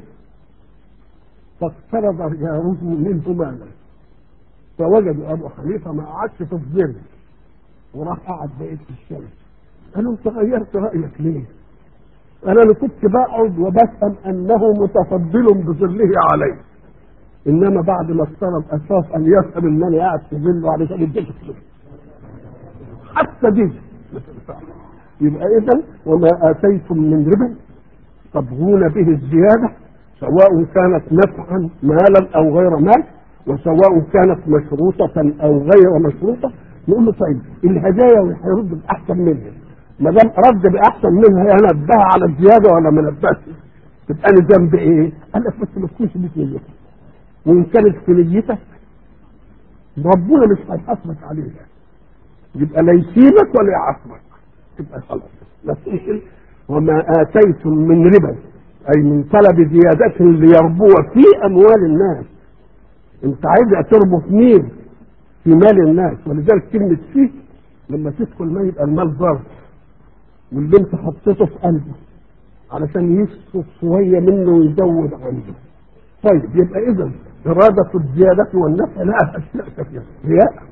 فاقترض جاره منه مالا فوجدوا ابو حنيفه ما قعدش في الظل وراح قعد بقيت في الشمس قالوا انت غيرت رايك ليه؟ انا اللي كنت بقعد وبفهم انه متفضل بظله علي انما بعد ما افترض اساس ان يفهم ان انا قاعد في ظله علشان يديك حتى دي يبقى اذا وما اتيتم من ربا تبغون به الزياده سواء كانت نفعا مالا او غير مال وسواء كانت مشروطه او غير مشروطه نقول له طيب الهدايا هيرد باحسن منها ما دام رد باحسن منها انا ادها على الزياده ولا ما نبهش تبقى انا ذنب ايه؟ قال لك بس ما تكونش دي في نيتك وان كانت في نيتك ربنا مش هيحاسبك عليها يبقى لا يسيبك ولا يعاقبك تبقى خلاص بس ايش وما اتيتم من ربا اي من طلب زيادة ليربو في اموال الناس انت عايز تربو في مين في مال الناس ولذلك كلمة فيه لما تدخل ما يبقى المال ظرف واللي انت حطيته في قلبه علشان يسقط شوية منه ويزود عنده طيب يبقى اذا إرادة الزيادة والنفع لها أشياء كثيرة رياء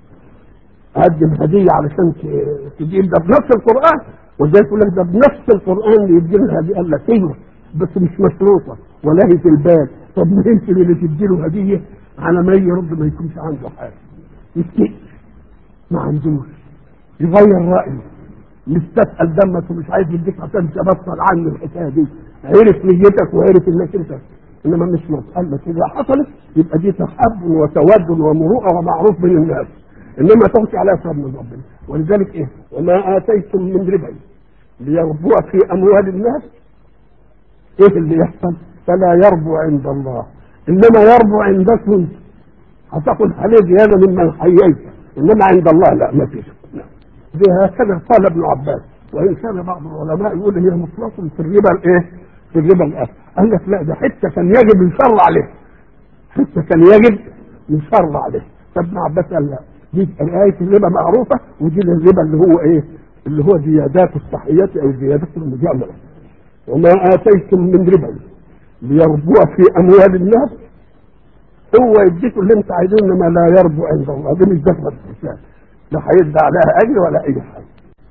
قدم هدية علشان تجيب ده بنفس القرآن وزي يقول لك ده بنفس القرآن اللي يدي له هدية قال لك ايوه بس مش مشروطة ولا هي في البال طب ما يمكن اللي تدي له هدية على ما يرد ما يكونش عنده حاجة يفتكر ما عندوش يغير رأيه مستثقل دمك ومش عايز يديك عشان تبطل عني الحكايه دي عرف نيتك وعرف انك انت انما مش مسألة اذا حصلت يبقى دي تحب وتود ومروءه ومعروف بين الناس انما تغشي على اسباب من ربنا ولذلك ايه وما اتيتم من ربا ليربو في اموال الناس ايه اللي يحصل فلا يربو عند الله انما يربو عندكم هتاخد عليه زياده ممن حييت انما عند الله لا ما فيش بهكذا قال ابن عباس وان كان بعض العلماء يقول هي مطلق في الربا الايه؟ في الربا الاخر قال لك لا ده حته كان يجب يشرع عليه حته كان يجب يشرع عليه فابن عباس قال لا دي آية الربا معروفة ودي الربا اللي هو ايه؟ اللي هو زيادات الصحية او زيادات المجاملة وما اتيتم من ربا ليربو في اموال الناس هو يديكم اللي انت عايزينه انما لا يربو عند الله دي مش دخلة الحساب لا هيدي عليها اجر ولا اي حاجه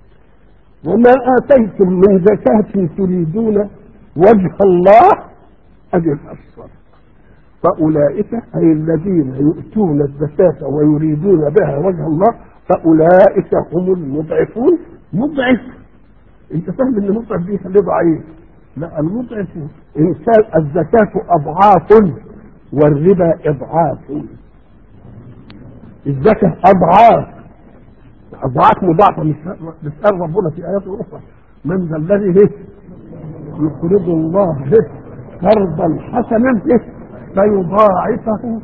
وما اتيتم من زكاه تريدون وجه الله اجر الاصفر فاولئك اي الذين يؤتون الزكاه ويريدون بها وجه الله فاولئك هم المضعفون مضعف انت فاهم ان مضعف دي خليه ضعيف لا المضعف انسان الزكاه اضعاف والربا اضعاف الزكاه اضعاف اضعاف مضاعفه مش بيسال ربنا في ايات اخرى من ذا الذي هي يقرض الله به قرضا حسنا فيضاعفه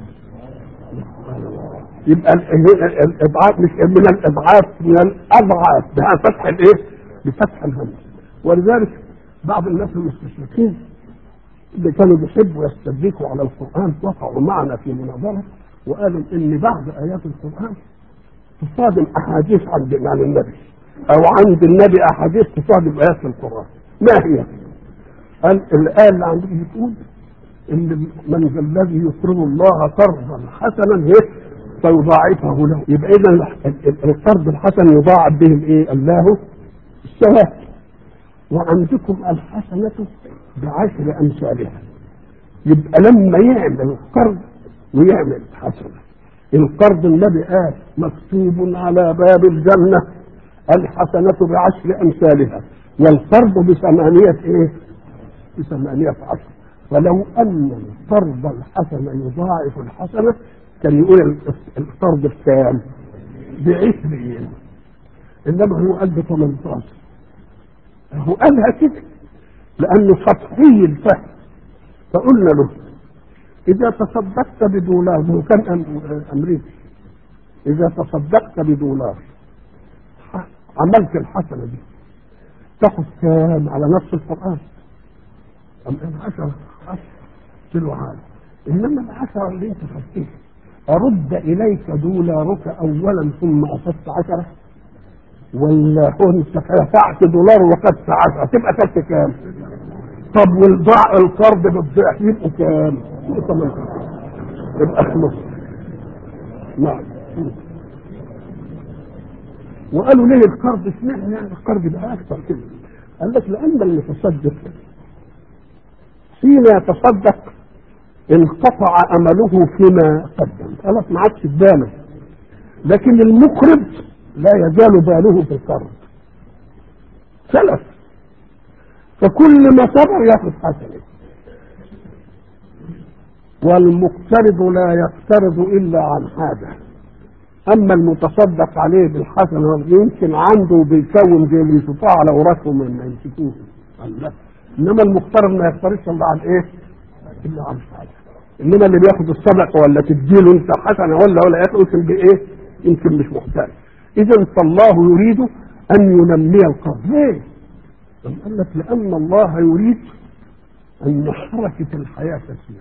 يبقى الاضعاف مش من الاضعاف من الاضعاف بها فتح الايه؟ بفتح الهمز ولذلك بعض الناس المستشرقين اللي كانوا بيحبوا يستدركوا على القران وقعوا معنا في مناظره وقالوا ان بعض ايات القران تصادم احاديث عند عن النبي او عند النبي احاديث تصادم ايات في القران ما هي؟ قال الايه اللي عندكم بتقول ان من ذا الذي يقرض الله قرضا حسنا ايه؟ فيضاعفه له يبقى اذا القرض الحسن يضاعف به الايه؟ الله الثواب وعندكم الحسنه بعشر امثالها يبقى لما يعمل قرض ويعمل حسنه القرض النبي قال مكتوب على باب الجنة الحسنة بعشر أمثالها والقرض بثمانية إيه؟ بثمانية عشر فلو أن القرض الحسن يضاعف الحسنة كان يقول القرض بكام؟ بعشرين إنما هو قال ب 18 هو قالها كده لأنه سطحي الفهم فقلنا له إذا تصدقت بدولار هو كان أمريكي إذا تصدقت بدولار عملت الحسنة دي تاخد كام على نفس القرآن أم إن عشرة عشرة كيلو عالي إنما العشرة اللي أنت خدتها أرد إليك دولارك أولا ثم أخذت عشرة ولا كنت دفعت دولار وخدت عشرة تبقى خدت كام؟ طب والضع القرض بالضعف يبقوا كام؟ يبقى خمس نعم وقالوا ليه القرض اشمعنى يعني القرض بقى اكثر كده قال لك لان المتصدق حين يتصدق انقطع امله فيما قدم خلاص ما عادش في باله لكن المقرض لا يزال باله في القرض سلف فكل ما صبر ياخذ حسنه والمقترض لا يقترض الا عن حاجه اما المتصدق عليه بالحسنه يمكن عنده بيكون زي اللي يشوفوه على اوراقهم ما يمسكوه انما المقترض ما يقترضش الا عن ايه؟ الا عن حاجه انما اللي بياخد الصدقه ولا تديله انت حسنه ولا ولا ياخد يمكن بايه؟ يمكن مش محتاج اذا فالله يريد ان ينمي القرض ليه؟ قال لك لان الله يريد ان حركه الحياه تسير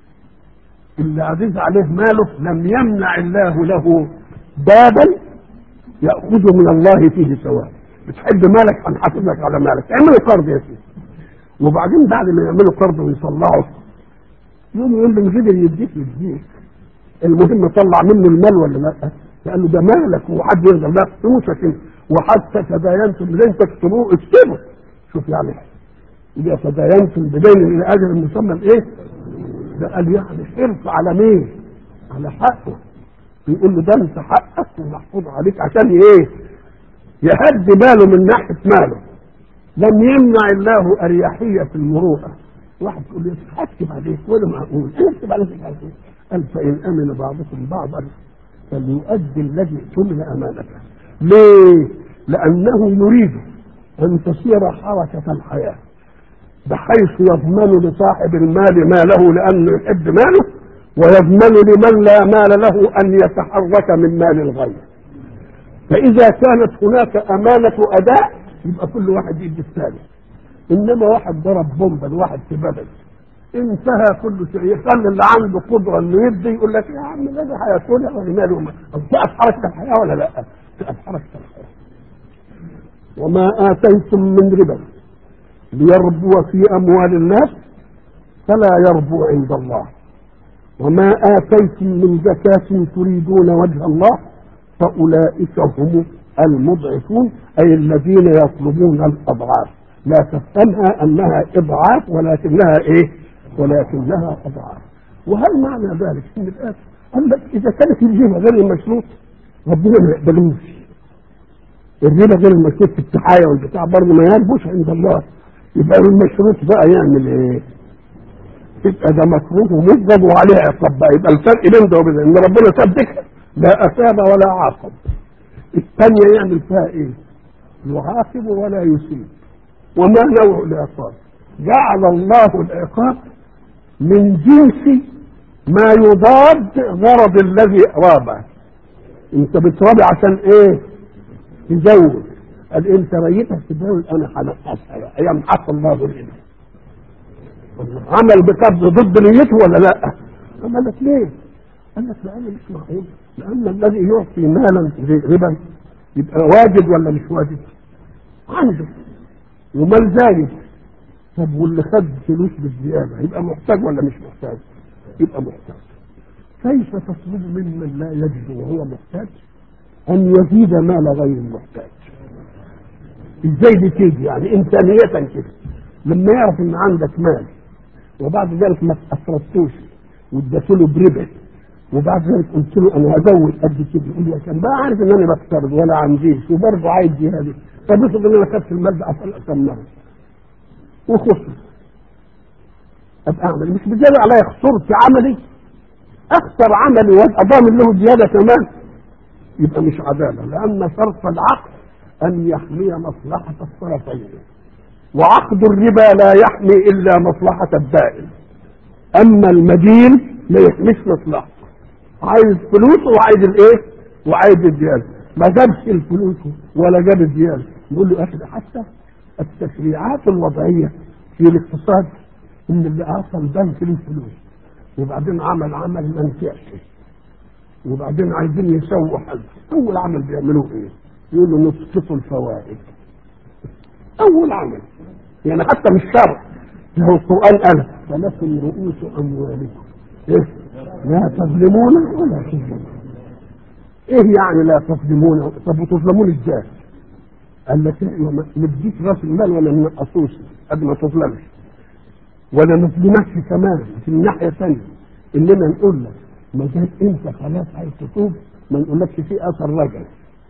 اللي عزيز عليه ماله لم يمنع الله له بابا ياخذ من الله فيه ثواب بتحب مالك هنحاسبك على مالك اعملوا قرض يا سيدي وبعدين بعد ما يعملوا قرض ويطلعوا يوم يقول له قدر يديك يديك المهم طلع منه المال ولا لا لانه ده مالك وحد يقدر لا فلوسك انت وحتى تداينتم بدين تكتبوه اكتبوا شوف يعني اذا تداينتم بدين الى اجل مسمى ايه ده قال يعني حرص على مين على حقه يقول له ده انت حقك ومحفوظ عليك عشان ايه يهدي باله من ناحيه ماله لم يمنع الله اريحيه المروءه واحد يقول لي اكتب عليك ولا معقول اكتب عليك قال فان امن بعضكم بعضا فليؤدي الذي اؤتمن امانته ليه لانه يريد ان تسير حركه الحياه بحيث يضمن لصاحب المال ماله لانه يحب ماله ويضمن لمن لا مال له ان يتحرك من مال الغير فاذا كانت هناك امانه اداء يبقى كل واحد يدي الثاني انما واحد ضرب بومبا لواحد في بلد انتهى كل شيء يخلي اللي عنده قدره انه يدي يقول لك يا عم ده هياكل ولا ماله تقف حركه الحياه ولا لا؟ تقف حركه الحياه وما اتيتم من ربا ليربو في اموال الناس فلا يربو عند الله وما اتيتم من زكاه تريدون وجه الله فاولئك هم المضعفون اي الذين يطلبون الاضعاف لا تفهمها انها اضعاف ولكنها ايه ولكنها اضعاف وهل معنى ذلك ان الان قال لك اذا كانت الربا غير المشروط ربنا ما يقبلوش الربا غير المشروط في التحايا والبتاع برضه ما يربوش عند الله يبقى المشروط بقى يعمل ايه؟ يبقى ده مكروه ومجد وعليه عقاب بقى يبقى الفرق بين ده وبين ان ربنا سبك لا اثاب ولا عاقب الثانيه يعمل فيها ايه؟ يعاقب ولا يسيب وما نوع العقاب؟ جعل الله العقاب من جنس ما يضاد غرض الذي رابه انت بترابي عشان ايه؟ تزود قال انت ميتك تزود انا هنقصها بقى يمحق الله الربا عمل بقبض ضد نيته ولا لا؟ قال لك ليه؟ قال لك لان مش معقول لان الذي يعطي مالا ربا يبقى واجد ولا مش واجد؟ عنده ومال زايد طب واللي خد فلوس بالزياده يبقى محتاج ولا مش محتاج؟ يبقى محتاج كيف تطلب ممن لا يجد وهو محتاج ان يزيد مال غير المحتاج؟ ازاي دي تيجي؟ يعني انسانية كده لما يعرف ان عندك مال وبعد ذلك ما اسرفتوش واديت له بربا وبعد ذلك قلت له انا هزود قد كده يقول لي عشان بقى عارف ان انا بقترض ولا عنديش وبرضه عايز جهادي طب افرض ان انا خدت المال ده عشان اكمله وخسر ابقى اعمل مش بزياده عليا خسرت في عملي اخسر عملي وابقى ضامن له زياده كمان يبقى مش عداله لان شرط العقد ان يحمي مصلحه الطرفين وعقد الربا لا يحمي الا مصلحه الدائن اما المدين ما يحميش مصلحته عايز فلوسه وعايز الايه وعايز الزياده ما جابش الفلوس ولا جاب الزياده نقول له اخي حتى التشريعات الوضعيه في الاقتصاد ان اللي اعطى البنك له فلوس وبعدين عمل عمل ما نفعش وبعدين عايزين يسووا حل اول عمل بيعملوه ايه؟ يقولوا نسقط الفوائد اول عمل يعني حتى مش شرع له القران قال فلكم رؤوس اموالكم إيه؟ لا تظلمون ولا تظلمون ايه يعني لا تظلمون طب وتظلمون ازاي قال لك ما نديك راس المال ولا ننقصوش قد ما تظلمش ولا نظلمكش كمان في الناحيه الثانيه انما نقول لك ما دام انت خلاص عايز تتوب ما نقولكش في اثر رجل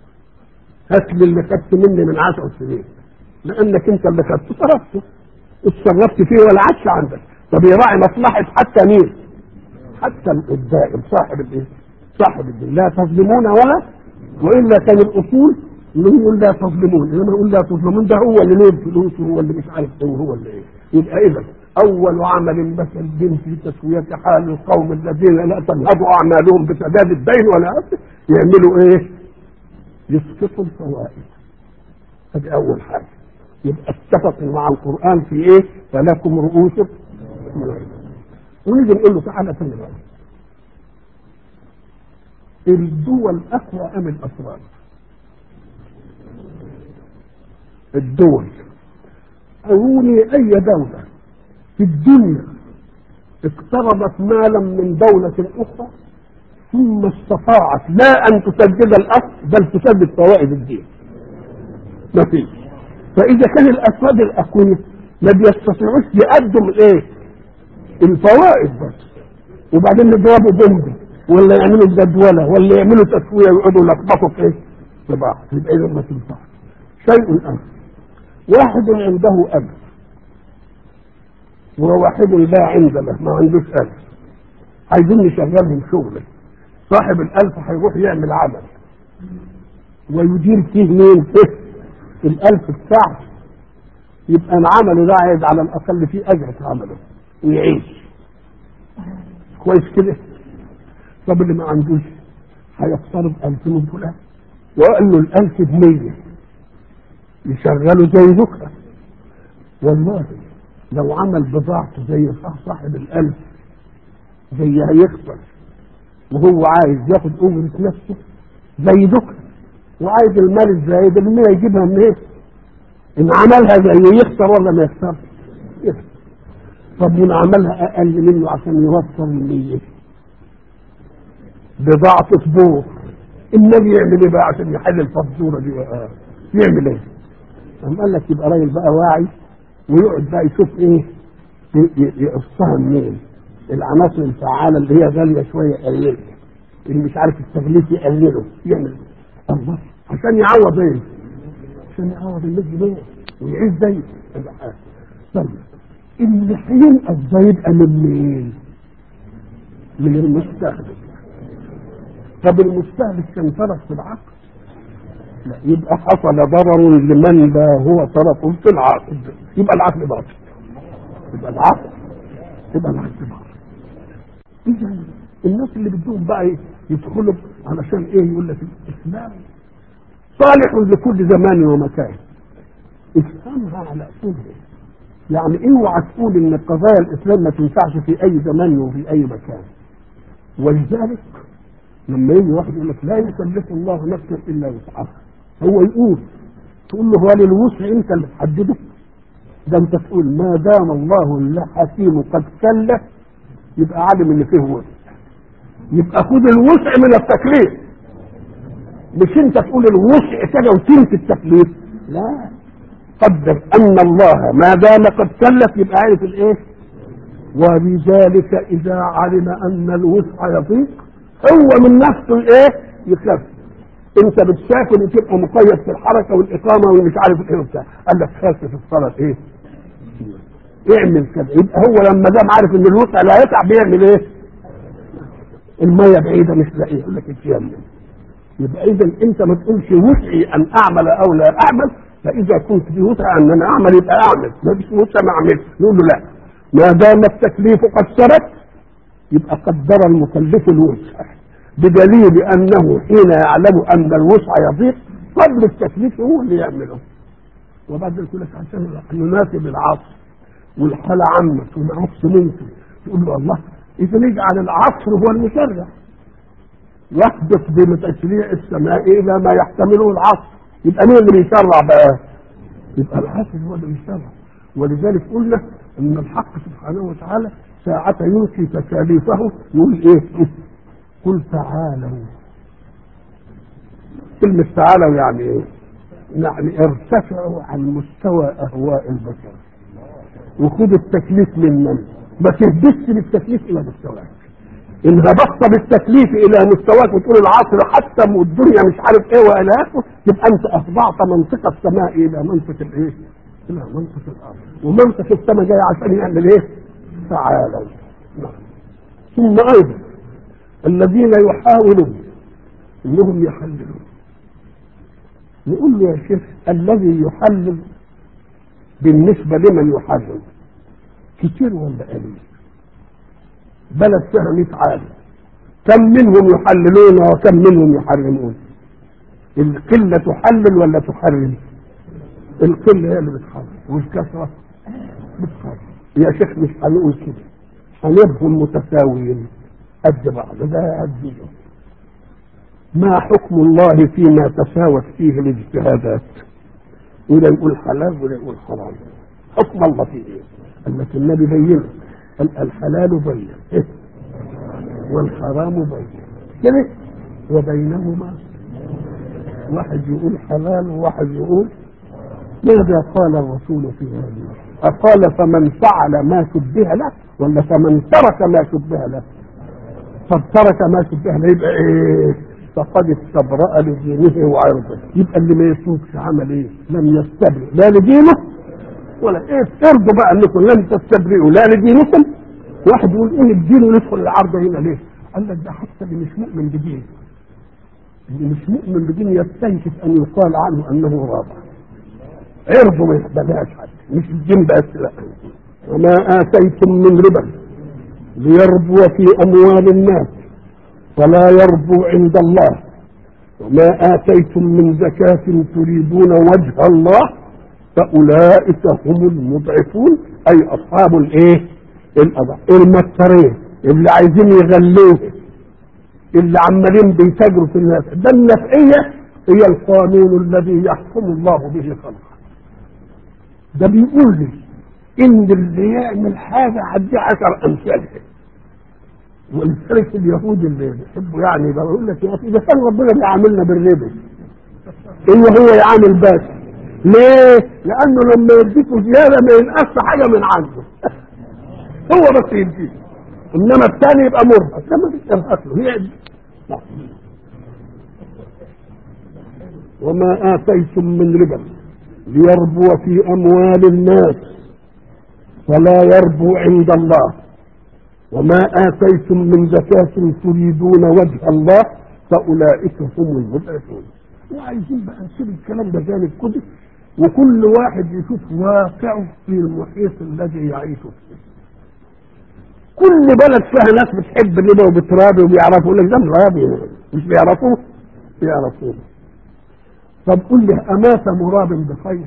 هات لي اللي خدت مني من عشر سنين لانك انت اللي خدته صرفته اتصرفت فيه ولا عادش عندك طب يراعي مصلحه حتى مين؟ حتى الدائم صاحب الايه؟ صاحب الدين لا تظلمون ولا والا كان الاصول نقول لا تظلمون انما نقول لا تظلمون ده هو اللي له فلوس وهو اللي مش عارف ايه وهو اللي ايه يبقى اذا اول عمل بس الدين في تسويه حال القوم الذين لا تنهض اعمالهم بسداد الدين ولا يعملوا ايه؟ يسقط الفوائد هذه اول حاجه يبقى اتفق مع القران في ايه فلكم رؤوس ونيجي نقول له تعالى ثاني بقى الدول اقوى ام الافراد الدول أروني أي دولة في الدنيا اقترضت مالا من دولة أخرى ثم استطاعت لا أن تسدد الأصل بل تسدد فوائد الدين ما فيش فإذا كان الأفراد الأقوياء ما بيستطيعوش يقدم الإيه؟ الفوائد بس وبعدين يضربوا بومب ولا يعملوا جدولة ولا يعملوا تسوية ويقعدوا يلخبطوا في إيه؟ في بعض يبقى إذا ما تنفعش شيء آخر واحد عنده ألف وواحد لا عند له ما عندوش ألف عايزين نشغلهم شغله صاحب الألف هيروح يعمل عمل ويدير فيه مين؟ الألف بتاعه يبقى العمل ده عايز على الأقل فيه أجرة عمله ويعيش كويس كده طب اللي ما عندوش هيقترض ألف من فلان وقال له الألف بمية يشغله زي ذكرى والله لو عمل بضاعته زي صاحب الألف زي هيخسر وهو عايز ياخد أجرة نفسه زي ذكرى وعايز المال الزايد المية يجيبها منين؟ إن عملها زي يخسر ولا ما يخسرش؟ يخسر طب وإن عملها أقل منه عشان يوفر المية بضاعة صبور النبي يعمل ايه بقى عشان يحل الفزوره دي بقى يعمل ايه؟ قام قال لك يبقى راجل بقى واعي ويقعد بقى يشوف ايه يقصها منين العناصر الفعاله اللي هي غاليه شويه يقللها اللي مش عارف التغليف يقلله يعمل الله عشان يعوض ايه؟ عشان يعوض ال 100 جنيه ويعيش زي طيب اللي هينقص ده يبقى من مين؟ من المستهلك طب المستهلك كان طرف في العقد لا يبقى حصل ضرر لمن لا هو طرف في العقد يبقى العقد باطل يبقى العقد يبقى العقد باطل اذا الناس اللي بدهم بقى يدخلوا علشان ايه يقول لك الاسلام صالح لكل زمان ومكان افهمها على اصولها يعني اوعى تقول ان قضايا الاسلام ما تنفعش في اي زمان وفي اي مكان ولذلك لما يجي واحد يقول لك لا يكلف الله نفسا الا وسعها هو يقول تقول له هو للوسع انت اللي تحدده ده انت تقول ما دام الله الحكيم قد كلف يبقى عالم ان فيه وسع يبقى خد الوسع من التكليف مش انت تقول الوسع كده وتنسي التكليف لا قدر ان الله ما دام قد كلف يبقى عارف الايه وبذلك اذا علم ان الوسع يضيق هو من نفسه ايه يخف انت بتسافر وتبقى مقيد في الحركه والاقامه ومش عارف ايه وبتاع قال لك خاف في الصلاه ايه اعمل كده يبقى هو لما دام عارف ان الوسع لا يتعب بيعمل ايه الميه بعيده مش لاقيه يقول لك اتيمم يبقى اذا انت ما تقولش وسعي ان اعمل او لا اعمل فاذا كنت في وسع ان انا اعمل يبقى اعمل ما فيش وسع ما اعملش نقول له لا ما دام التكليف قد ثبت يبقى قدر المكلف الوسع بدليل انه حين يعلم ان الوسع يضيق قبل التكليف هو اللي يعمله وبعد يقول لك عشان يناسب العصر والحاله عمت والعكس ممكن تقول له الله اذا نجعل العصر هو المشرع يحدث بتشريع السماء الى ما يحتمله العصر يبقى مين اللي بيشرع بقى؟ يبقى العصر هو اللي بيشرع ولذلك قلنا ان الحق سبحانه وتعالى ساعة يلقي تكاليفه يقول ايه؟ قل تعالوا كلمة تعالوا يعني ايه؟ يعني ارتفعوا عن مستوى اهواء البشر وخذوا التكليف ممن ما تهبطش بالتكليف الى مستواك ان هبطت بالتكليف الى مستواك وتقول العصر حتى والدنيا مش عارف ايه والى اخره يبقى انت اخضعت منطق السماء الى منطق الايه؟ الى منطق الارض ومنطق السماء جاي عشان يعمل ايه؟ تعالوا نعم. ثم ايضا الذين يحاولون انهم يحللون نقول له يا شيخ الذي يحلل بالنسبه لمن يحلل كتير ولا قليل بلد فيها 100 عالم كم منهم يحللون وكم منهم يحرمون القله تحلل ولا تحرم القله هي اللي بتحرم والكثره بتحرم يا شيخ مش هنقول كده هنبهم متساويين قد بعض ده قد ده. ما حكم الله فيما تساوت فيه الاجتهادات وده يقول حلال وده يقول حرام حكم الله فيه ايه قال لك النبي بين قال الحلال بين إيه؟ والحرام بين كده وبينهما واحد يقول حلال وواحد يقول ماذا قال الرسول في هذا أقال فمن فعل ما شبه له ولا فمن ترك ما شبه له طب ترك ما شبه له يبقى ايه فقد استبرأ لدينه وعرضه يبقى اللي ما يسوقش عمل ايه لم يستبرئ لا لدينه ولا ايه ارضوا بقى انكم لم تستبرئوا لا لدينكم واحد يقول ايه الدين وندخل العرض هنا ليه قال لك ده حتى اللي مش مؤمن بدين اللي مش مؤمن بدين يستنكف ان يقال عنه انه رابع عرضه ما يقبلهاش حد مش الدين بس لا وما اتيتم من ربا ليربو في اموال الناس فلا يربو عند الله وما آتيتم من زكاة تريدون وجه الله فأولئك هم المضعفون أي أصحاب الإيه؟ الأضع المكرين اللي عايزين يغلوه اللي عمالين بيتاجروا في الناس ده النفعية هي القانون الذي يحكم الله به خلقه ده بيقول لي إن اللي يعمل حاجة عدي عشر أمثالها ولذلك اليهود اللي بيحبوا يعني بقول لك يا اخي ده كان ربنا بيعاملنا بالربا ايه هو يعامل بس ليه؟ لانه لما يديكوا زياده ما ينقص حاجه من عنده هو بس يديك انما الثاني يبقى مرهق ده ما فيش ارهاق له هي دي. وما اتيتم من ربا ليربو في اموال الناس فلا يربو عند الله وما آتيتم من زكاة تريدون وجه الله فأولئك هم المضعفون وعايزين بقى نسيب الكلام ده جانب كده وكل واحد يشوف واقعه في المحيط الذي يعيش فيه كل بلد فيها ناس بتحب الربا وبترابي وبيعرفوا لك ده مرابي مش بيعرفوه بيعرفوه طب قل لي أمات مراب بخير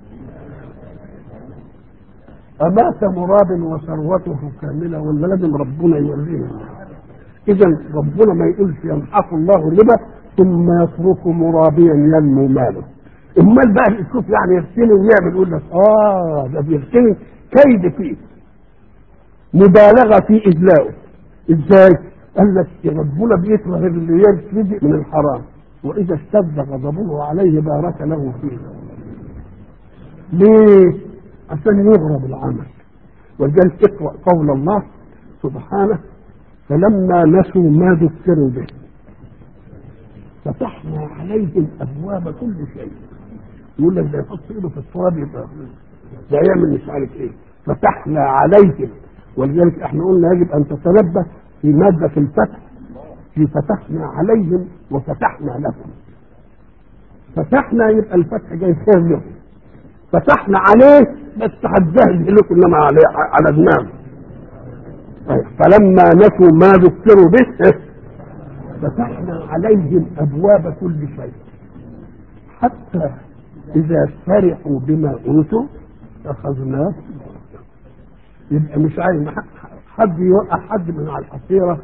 أمات مراب وثروته كاملة ولا لازم ربنا يورينا إذا ربنا ما يقولش يمحق الله الربا ثم يترك مرابيا ينمو ماله امال بقى تشوف يعني يغتني ويعمل يقول لك اه ده بيغتني كيد فيه مبالغه في اذلائه ازاي؟ قال لك ربنا بيكره اللي يجتهد من الحرام واذا اشتد غضبه عليه بارك له فيه ليه؟ عشان يغرب العمل ولذلك اقرا قول الله سبحانه فلما نسوا ما ذكروا به فتحنا عليهم ابواب كل شيء يقول لك ده يحط ايده في التراب يبقى ده يعمل مش عارف ايه فتحنا عليهم ولذلك احنا قلنا يجب ان تتنبه في ماده الفتح في فتحنا عليهم وفتحنا لهم فتحنا يبقى الفتح جاي خير لهم فتحنا عليه بس هتجهز لكم انما على على دماغه فلما نسوا ما ذكروا به فتحنا عليهم ابواب كل شيء حتى اذا فرحوا بما اوتوا اخذناه يبقى مش عايز حد يوقع حد من على الحصيره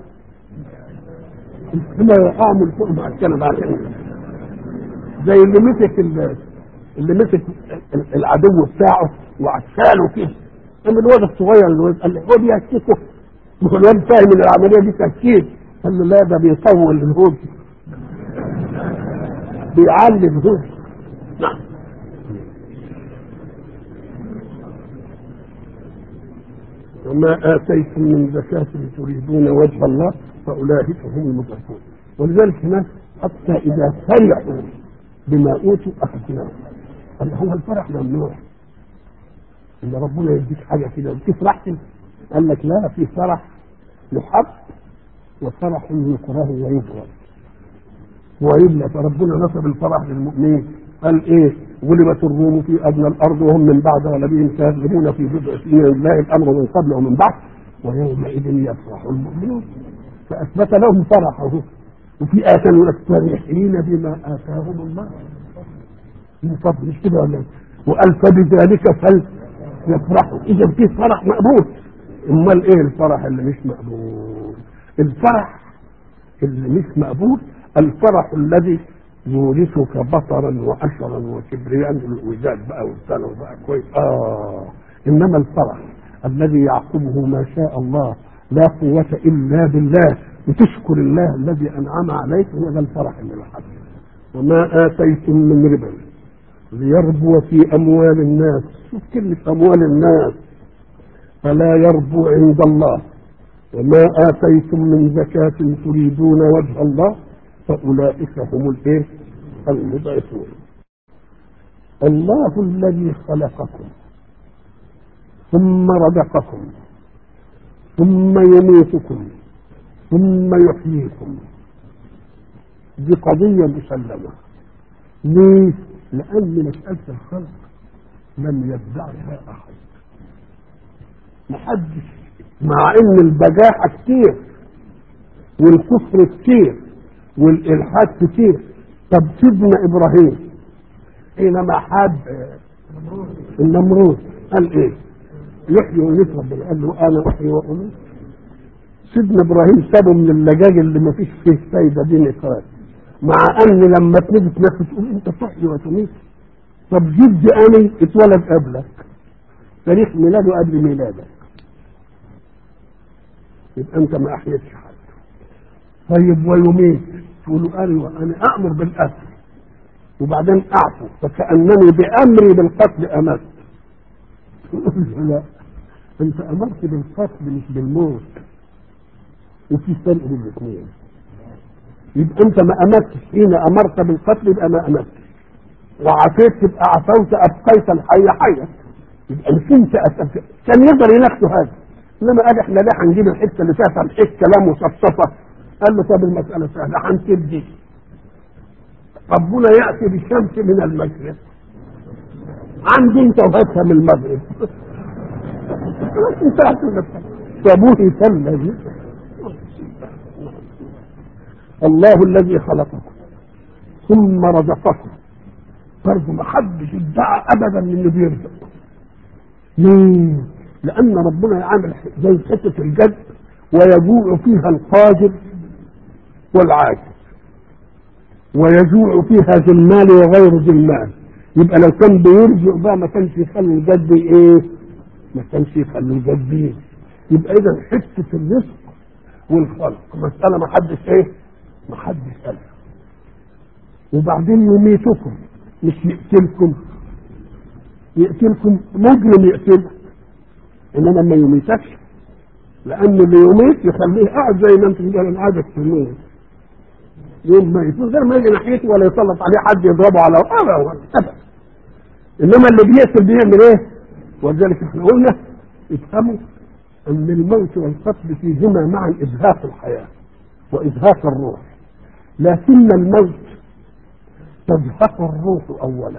ثم يقع من فوق مع الكنبه عشان زي اللي مسك اللي مسك العدو بتاعه وعشاله كده اما الواد الصغير اللي قال له خد يكتكه الواد فاهم ان العمليه دي تكتيك قال له لا ده بيطول الهوج بيعلي الهوج نعم وما آتيتم من زكاة تريدون وجه الله فأولئك هم المضعفون ولذلك هناك حتى إذا فرحوا بما أوتوا أخذناهم قال هو الفرح ممنوع ان ربنا يديك حاجه كده وتفرح قال لك لا في فرح يحب وفرح يكره ويكره وإلا فربنا نصب الفرح للمؤمنين قال ايه غلبت الروم في ادنى الارض وهم من بعد غلبهم كاذبون في بضع سنين لله الامر من قبل ومن بعد ويومئذ يفرح المؤمنون فاثبت لهم فرحه وفي آية يقول لك فرحين بما آتاهم الله من فضل مش كده ولا إيه؟ وقال فبذلك فليفرحوا إذا في فرح مقبول أمال إيه الفرح اللي مش مقبول؟ الفرح اللي مش مقبول الفرح الذي يورثك بطرا واشرا وكبرياء الوداد بقى والسلام بقى كويس اه انما الفرح الذي يعقبه ما شاء الله لا قوة إلا بالله وتشكر الله الذي أنعم عليك هو ده الفرح اللي لحظه وما آتيتم من ربا ليربو في أموال الناس شوف كلمة أموال الناس فلا يربو عند الله وما آتيتم من زكاة تريدون وجه الله فأولئك هم الإيه؟ المضعفون الله الذي خلقكم ثم رزقكم ثم يميتكم ثم يحييكم دي قضية مسلمة ليه؟ لأن مسألة الخلق لم يدعها أحد محدش مع ان البجاحة كتير والكفر كتير والإلحاد كتير طب سيدنا إبراهيم حينما حاب النمرود قال إيه؟ يحيي ويميت ربنا قال له أنا أحيي وأميت سيدنا إبراهيم سابه من اللجاج اللي ما فيش فيه فايدة دي نقاش مع أن لما تيجي تنفس تقول أنت تحيي وتميت طب جدي أنا اتولد قبلك تاريخ ميلاده قبل ميلادك يبقى أنت ما أحييتش حد طيب ويميت تقول ايوه انا امر بالقتل وبعدين اعفو فكانني بامري بالقتل امرت لا انت امرت بالقتل مش بالموت وفي فرق بين الاثنين يبقى انت ما امرتش حين امرت بالقتل يبقى ما امرتش وعفيت تبقى عفوت ابقيت الحي حيا يبقى مش انت أسفت. كان يقدر يناقشه هذا انما قال احنا لا هنجيب الحته اللي فيها تمحيك كلام وصفصفه قال له طب المسألة سهلة هنسيب دي ربنا يأتي بالشمس من المشرق عندي انت وهاتها من المغرب انتهت المسألة فبهت الذي الله الذي خلقكم ثم رزقكم برضه ما حدش ادعى ابدا انه بيرزق ليه؟ لان ربنا يعمل زي حته الجد ويجوع فيها القادر والعاجز ويجوع فيها ذي المال وغير ذي المال يبقى لو كان بيرجع بقى ما كانش يخلي الجد ايه ما كانش يخلي الجد ايه يبقى اذا حته الرزق والخلق مساله ما حدش ايه ما حدش قالها وبعدين يميتكم مش يقتلكم يقتلكم مجرم يقتلك انما ما يميتكش لان اللي يميت يخليه قاعد زي ما انت قال عادك تموت يوم ما يكون غير ما يجي ناحيته ولا يسلط عليه حد يضربه على ابدا ابدا انما اللي بيقتل بيعمل ايه؟ ولذلك احنا قلنا افهموا ان الموت والقتل فيهما معا ازهاق الحياه وازهاق الروح لكن الموت تزهق الروح اولا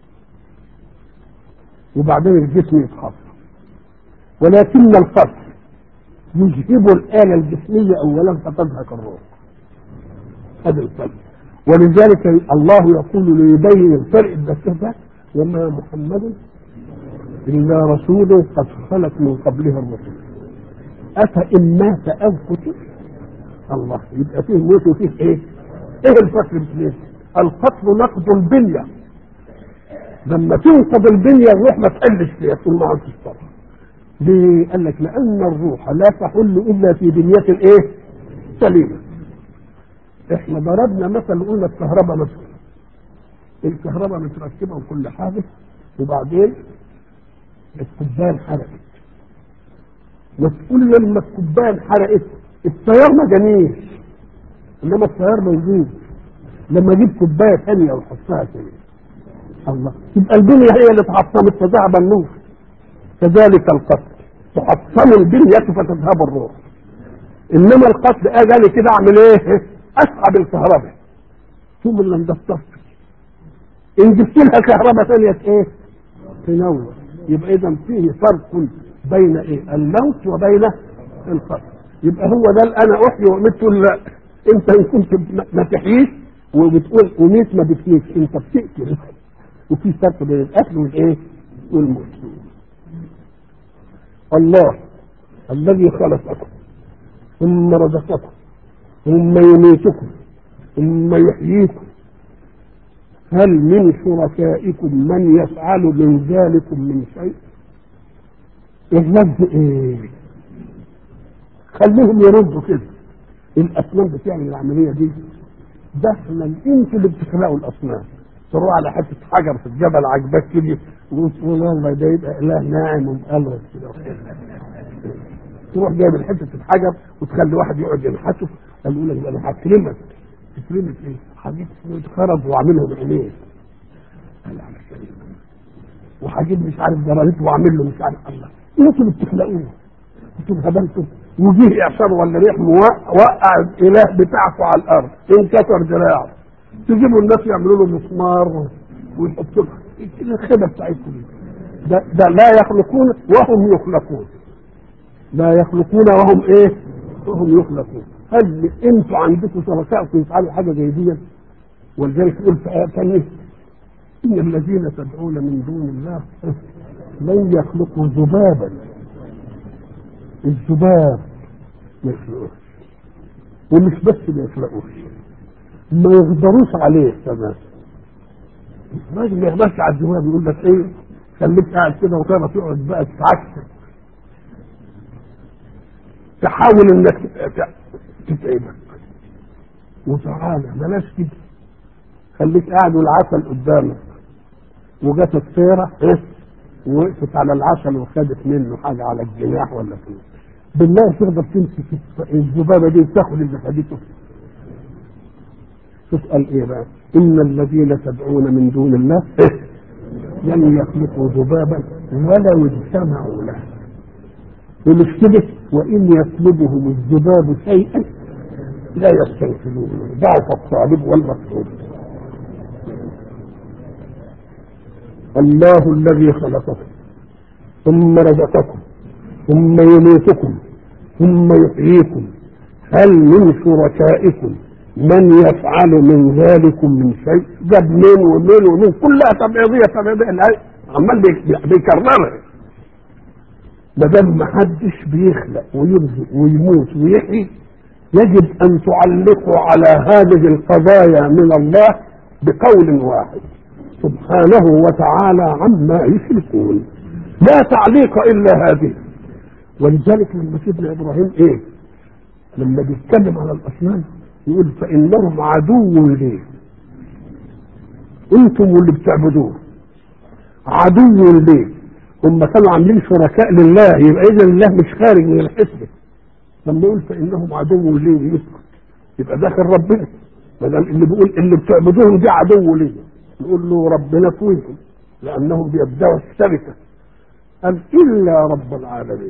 وبعدين الجسم يتخطى ولكن القتل يجهب الآلة الجسمية أولا فتزهق الروح هذا الفرق ولذلك الله يقول ليبين الفرق الدقيق وما محمد إلا رسول قد خلت من قبله الرسل أفإن مات أو قتل الله يبقى فيه موت وفيه إيه؟ إيه الفرق بين القتل نقض البنية لما تنقض البنية الروح ما تحلش فيها تقول ما عرفتش طبعا ليه؟ قال لك لأن الروح لا تحل إلا في بنية الإيه؟ سليمة. إحنا ضربنا مثل قلنا الكهرباء مثلا. الكهرباء متركبة وكل حاجة وبعدين الكوباية انحرقت. وتقول لما الكوباية انحرقت التيار ما جانيش. إنما التيار موجود. لما أجيب كوباية ثانية وأحطها كده. الله يبقى البنية هي اللي اتعطمت فذهب النور. كذلك القتل تحطم البنية فتذهب الروح انما القتل اجي كده اعمل ايه اسحب الكهرباء ثم لم تطفي ان جبت لها كهرباء ثانيه ايه تنور يبقى اذا فيه فرق بين ايه الموت وبين القتل يبقى هو ده انا احيي وامت لا انت ان كنت ما- ما تحييش وبتقول وميت ما بتحييش انت بتقتل وفي فرق بين القتل والايه؟ والموت الله الذي خلقكم ثم رزقكم ثم يميتكم ثم يحييكم هل من شركائكم من يفعل من ذلكم من شيء اللفظ ايه خليهم يردوا كده الاصنام بتعمل العمليه دي ده احنا انتوا اللي بتخلقوا الاصنام تروح على حته حجر في الجبل عجبك كده وتقول والله ده يبقى اله ناعم ومقلب كده تروح جايب حته الحجر وتخلي واحد يقعد ينحته قال يقول لك انا هكرمك تكرمك ايه؟ هجيب شويه خرز واعملهم عينين قال على السليم وهجيب مش عارف جرانيت واعمل له مش عارف الله انتوا اللي بتخلقوه انتوا هبلتوا وجيه اعصار ولا ريح موق- وقع الاله بتاعكم على الارض انكسر دراعه تجيبوا الناس يعملوا له مسمار ويحطوا له الخيبه بتاعتكم دي. ده, ده لا يخلقون وهم يخلقون لا يخلقون وهم ايه؟ وهم يخلقون هل انتوا عندكم شركائكم يفعلوا حاجه زي دي؟ ولذلك يقول في ايه ثانيه ان الذين تدعون من دون الله لن يخلقوا ذبابا الذباب ما يخلقوش ومش بس ما يخلقوش ما يقدروش عليه كمان الراجل ما يقدرش على الذباب يقول لك ايه خليك قاعد كده وتعرف تقعد بقى تتعكس تحاول انك تت- تتعبك وتعالى بلاش كده خليك قاعد والعسل قدامك وجت الطيرة ايه ووقفت على العسل وخدت منه حاجة على الجناح ولا كده بالله تقدر تمسك الذبابة دي وتاخد اللي خدته تسأل ايه بقى ان الذين تدعون من دون الله إيه؟ لن يخلقوا ذبابا ولو اجتمعوا له ومش كده وان يطلبهم الذباب شيئا لا يستنفذون ضعف الطالب والمطلوب الله الذي خلقكم ثم رزقكم ثم يميتكم ثم يحييكم هل من شركائكم من يفعل من ذلكم من شيء جاب مين ومين ومين كلها تبعيضيه تبعيضيه الآية عمال بي- بيكررها ما دام ما حدش بيخلق ويرزق ويموت ويحيي يجب ان تعلقوا على هذه القضايا من الله بقول واحد سبحانه وتعالى عما يشركون لا تعليق الا هذه ولذلك لما سيدنا ابراهيم ايه لما بيتكلم على الاصنام يقول فانهم عدو لي انتم اللي بتعبدوه عدو لي هم كانوا عاملين شركاء لله يبقى اذا الله مش خارج من الحسبه لما يقول فانهم عدو لي يسكت يبقى داخل ربنا ما دام اللي بيقول اللي بتعبدوهم دي عدو لي نقول له ربنا فوقهم لانهم بيبداوا الشركه قال الا رب العالمين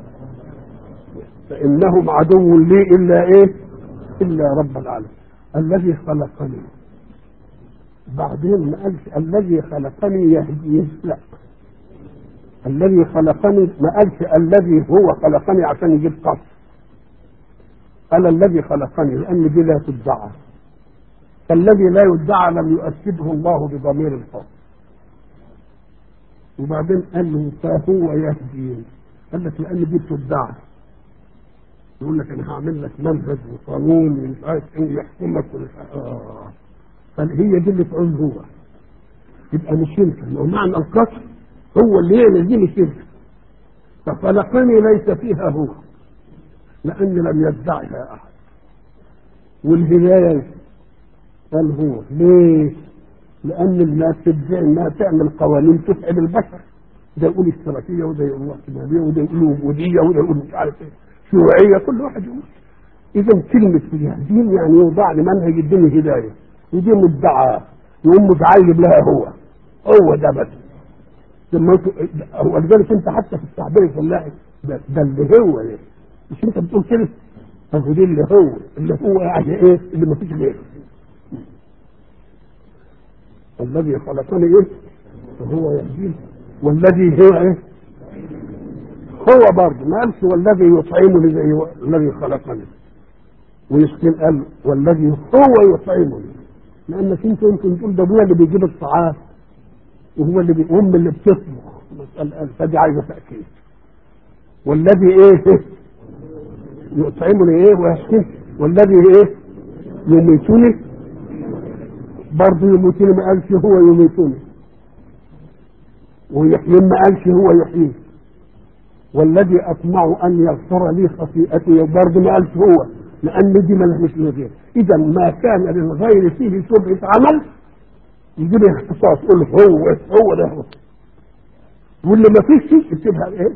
فانهم عدو لي الا ايه الا رب العالمين الذي خلقني بعدين ما قالش الذي خلقني يهديه لا الذي خلقني ما قالش الذي هو خلقني عشان يجيب قصر قال الذي خلقني لان دي لا تدعى فالذي لا يدعى لم يؤكده الله بضمير الفصل وبعدين قال له فهو يهدين قال لك لان دي بتدعى يقول لك انا هعمل لك منهج وقانون ومش عارف ايه يحكمك ومش عارف اه فهي دي اللي تعوز هو يبقى مش شركه ما هو معنى القصر هو اللي يعمل دي مش شركه فخلقني ليس فيها هو لان لم يدعها احد والهدايه قال هو ليه؟ لان الناس تدعي انها تعمل قوانين تفعل البشر ده يقول اشتراكيه وده يقول احتماليه وده يقول وجوديه وده يقول مش عارف ايه شيوعيه كل واحد يقول اذا كلمه دين يعني يوضع لمنهج الدين هدايه ودي مدعاه يقوم متعيب لها هو هو ده بس لما انتوا- ولذلك انت حتى في التعبير الفلاحي ده, ده اللي هو ده مش انت بتقول كده طب ودي اللي هو اللي هو يعني ايه اللي ما فيش غيره الذي خلقني ايه وهو يهديني والذي هو ايه هو برضه ما قالش والذي يطعمني زي الذي خلقني ويسلم قال والذي هو يطعمني لانك انت يمكن تقول ده ابويا اللي بيجيب الطعام وهو اللي بي... ام اللي بتطبخ مسألة فدي عايزه تاكيد والذي ايه يطعمني ايه ويسكن والذي ايه يميتني برضه يميتني ما قالش هو يميتني ويحيي ما قالش هو يحيي والذي اطمع ان يغفر لي خطيئتي برضه ما قالش هو لان دي ملهمش لغير اذا ما كان للغير فيه شبهه عمل يجيب اختصاص يقول له هو هو ده هو واللي ما فيش شيء يكتبها ايه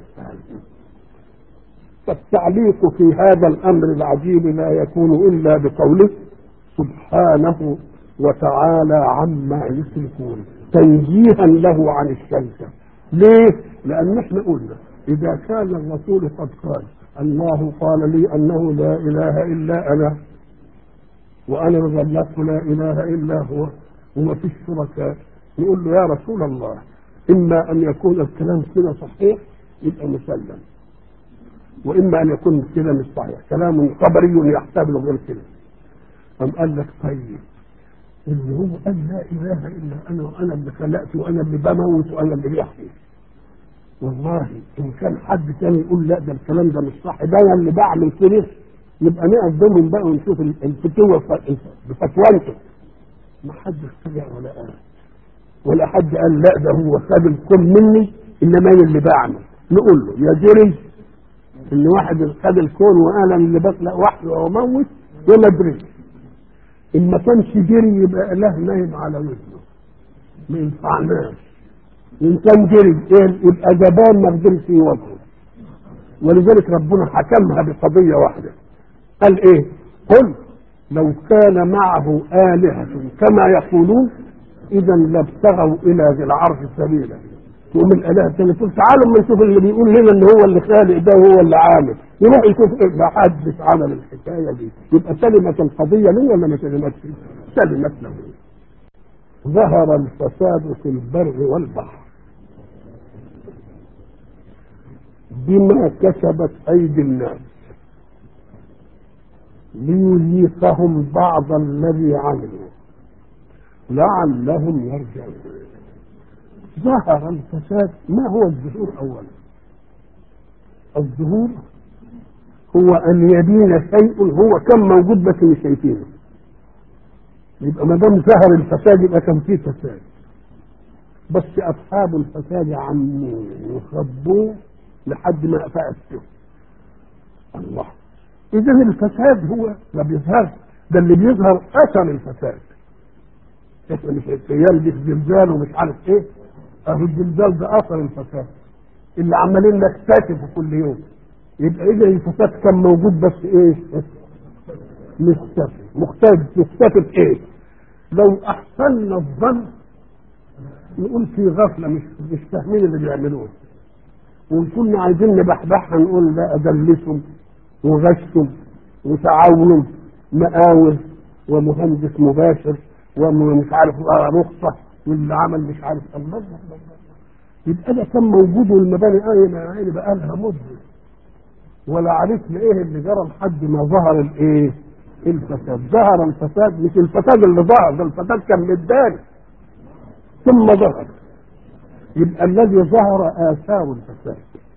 فالتعليق في هذا الامر العجيب لا يكون الا بقوله سبحانه وتعالى عما يشركون تنزيها له عن الشرك ليه لان احنا قلنا اذا كان الرسول قد قال الله قال لي انه لا اله الا انا وانا بلغت لا اله الا هو وما فيش شركاء نقول له يا رسول الله اما ان يكون الكلام كده صحيح يبقى مسلم واما ان يكون كده مش صحيح كلام خبري يحتمل غير كده قام قال لك طيب اللي هو قال لا اله الا انا وانا اللي خلقت وانا اللي بموت وانا اللي بيحيي والله ان كان حد تاني يقول لا ده الكلام ده مش صح ده انا اللي بعمل كده نبقى نقف بينهم بقى ونشوف الفتوه بفتوانته ما حد سمع ولا قال ولا حد قال لا ده هو خد الكل مني انما انا اللي بعمل نقول له يا جري ان واحد خد الكون وقال انا اللي بخلق وحده واموت وما ادري ان ما كانش جري يبقى اله نايم على وزنه ما ينفعناش ان كان جري ايه يبقى جبان ما قدرش يواجهه ولذلك ربنا حكمها بقضيه واحده قال ايه قل لو كان معه آلهة كما يقولون إذا لابتغوا إلى ذي العرش سبيلا تقوم الآلهة الثانية تقول تعالوا ما نشوف اللي بيقول لنا إن هو اللي خالق ده وهو اللي عامل يروح يشوف إيه ما حدش عمل الحكاية دي يبقى سلمت القضية له ولا ما سلمتش؟ سلمت له ظهر الفساد في البر والبحر بما كسبت أيدي الناس ليذيقهم بعض الذي عملوا لعلهم يرجعون ظهر الفساد ما هو الظهور اولا الظهور هو ان يبين شيء هو كان موجود بس مش شايفينه يبقى ما دام ظهر الفساد يبقى كان فيه فساد بس اصحاب الفساد عموه وخبوه لحد ما فأسته الله اذا الفساد هو ما بيظهرش ده اللي بيظهر اثر الفساد احنا مش ايام دي زلزال ومش عارف ايه اهو الزلزال ده اثر الفساد اللي عمالين نكتشفه كل يوم يبقى اذا الفساد كان موجود بس ايه مختفي مختفي مختفي في ايه لو احسننا الظن نقول في غفله مش مش فاهمين اللي بيعملوه وكنا عايزين نبحبحها نقول لا ادلسهم وغشهم وتعاون مقاول ومهندس مباشر ومش عارف رخصه واللي عمل مش عارف الله الله يبقى ده كان موجود والمباني قايمه يا عيني بقى لها مده ولا عرفنا ايه اللي جرى لحد ما ظهر الايه؟ الفساد ظهر الفساد مش الفساد اللي ظهر ده الفساد كان متداري ثم ظهر يبقى الذي ظهر اثار الفساد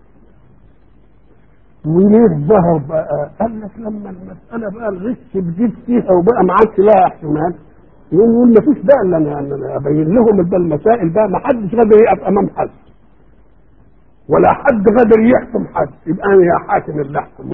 وليه ظهر بقى؟ قال لك لما المسألة بقى الغش بزيد فيها وبقى ما عادش لها احتمال يقول ما فيش بقى الا انا ابين لهم بقى المسائل بقى ما حدش قادر يقف امام حد ولا حد قادر يحكم حد يبقى انا يا حاكم اللي احكم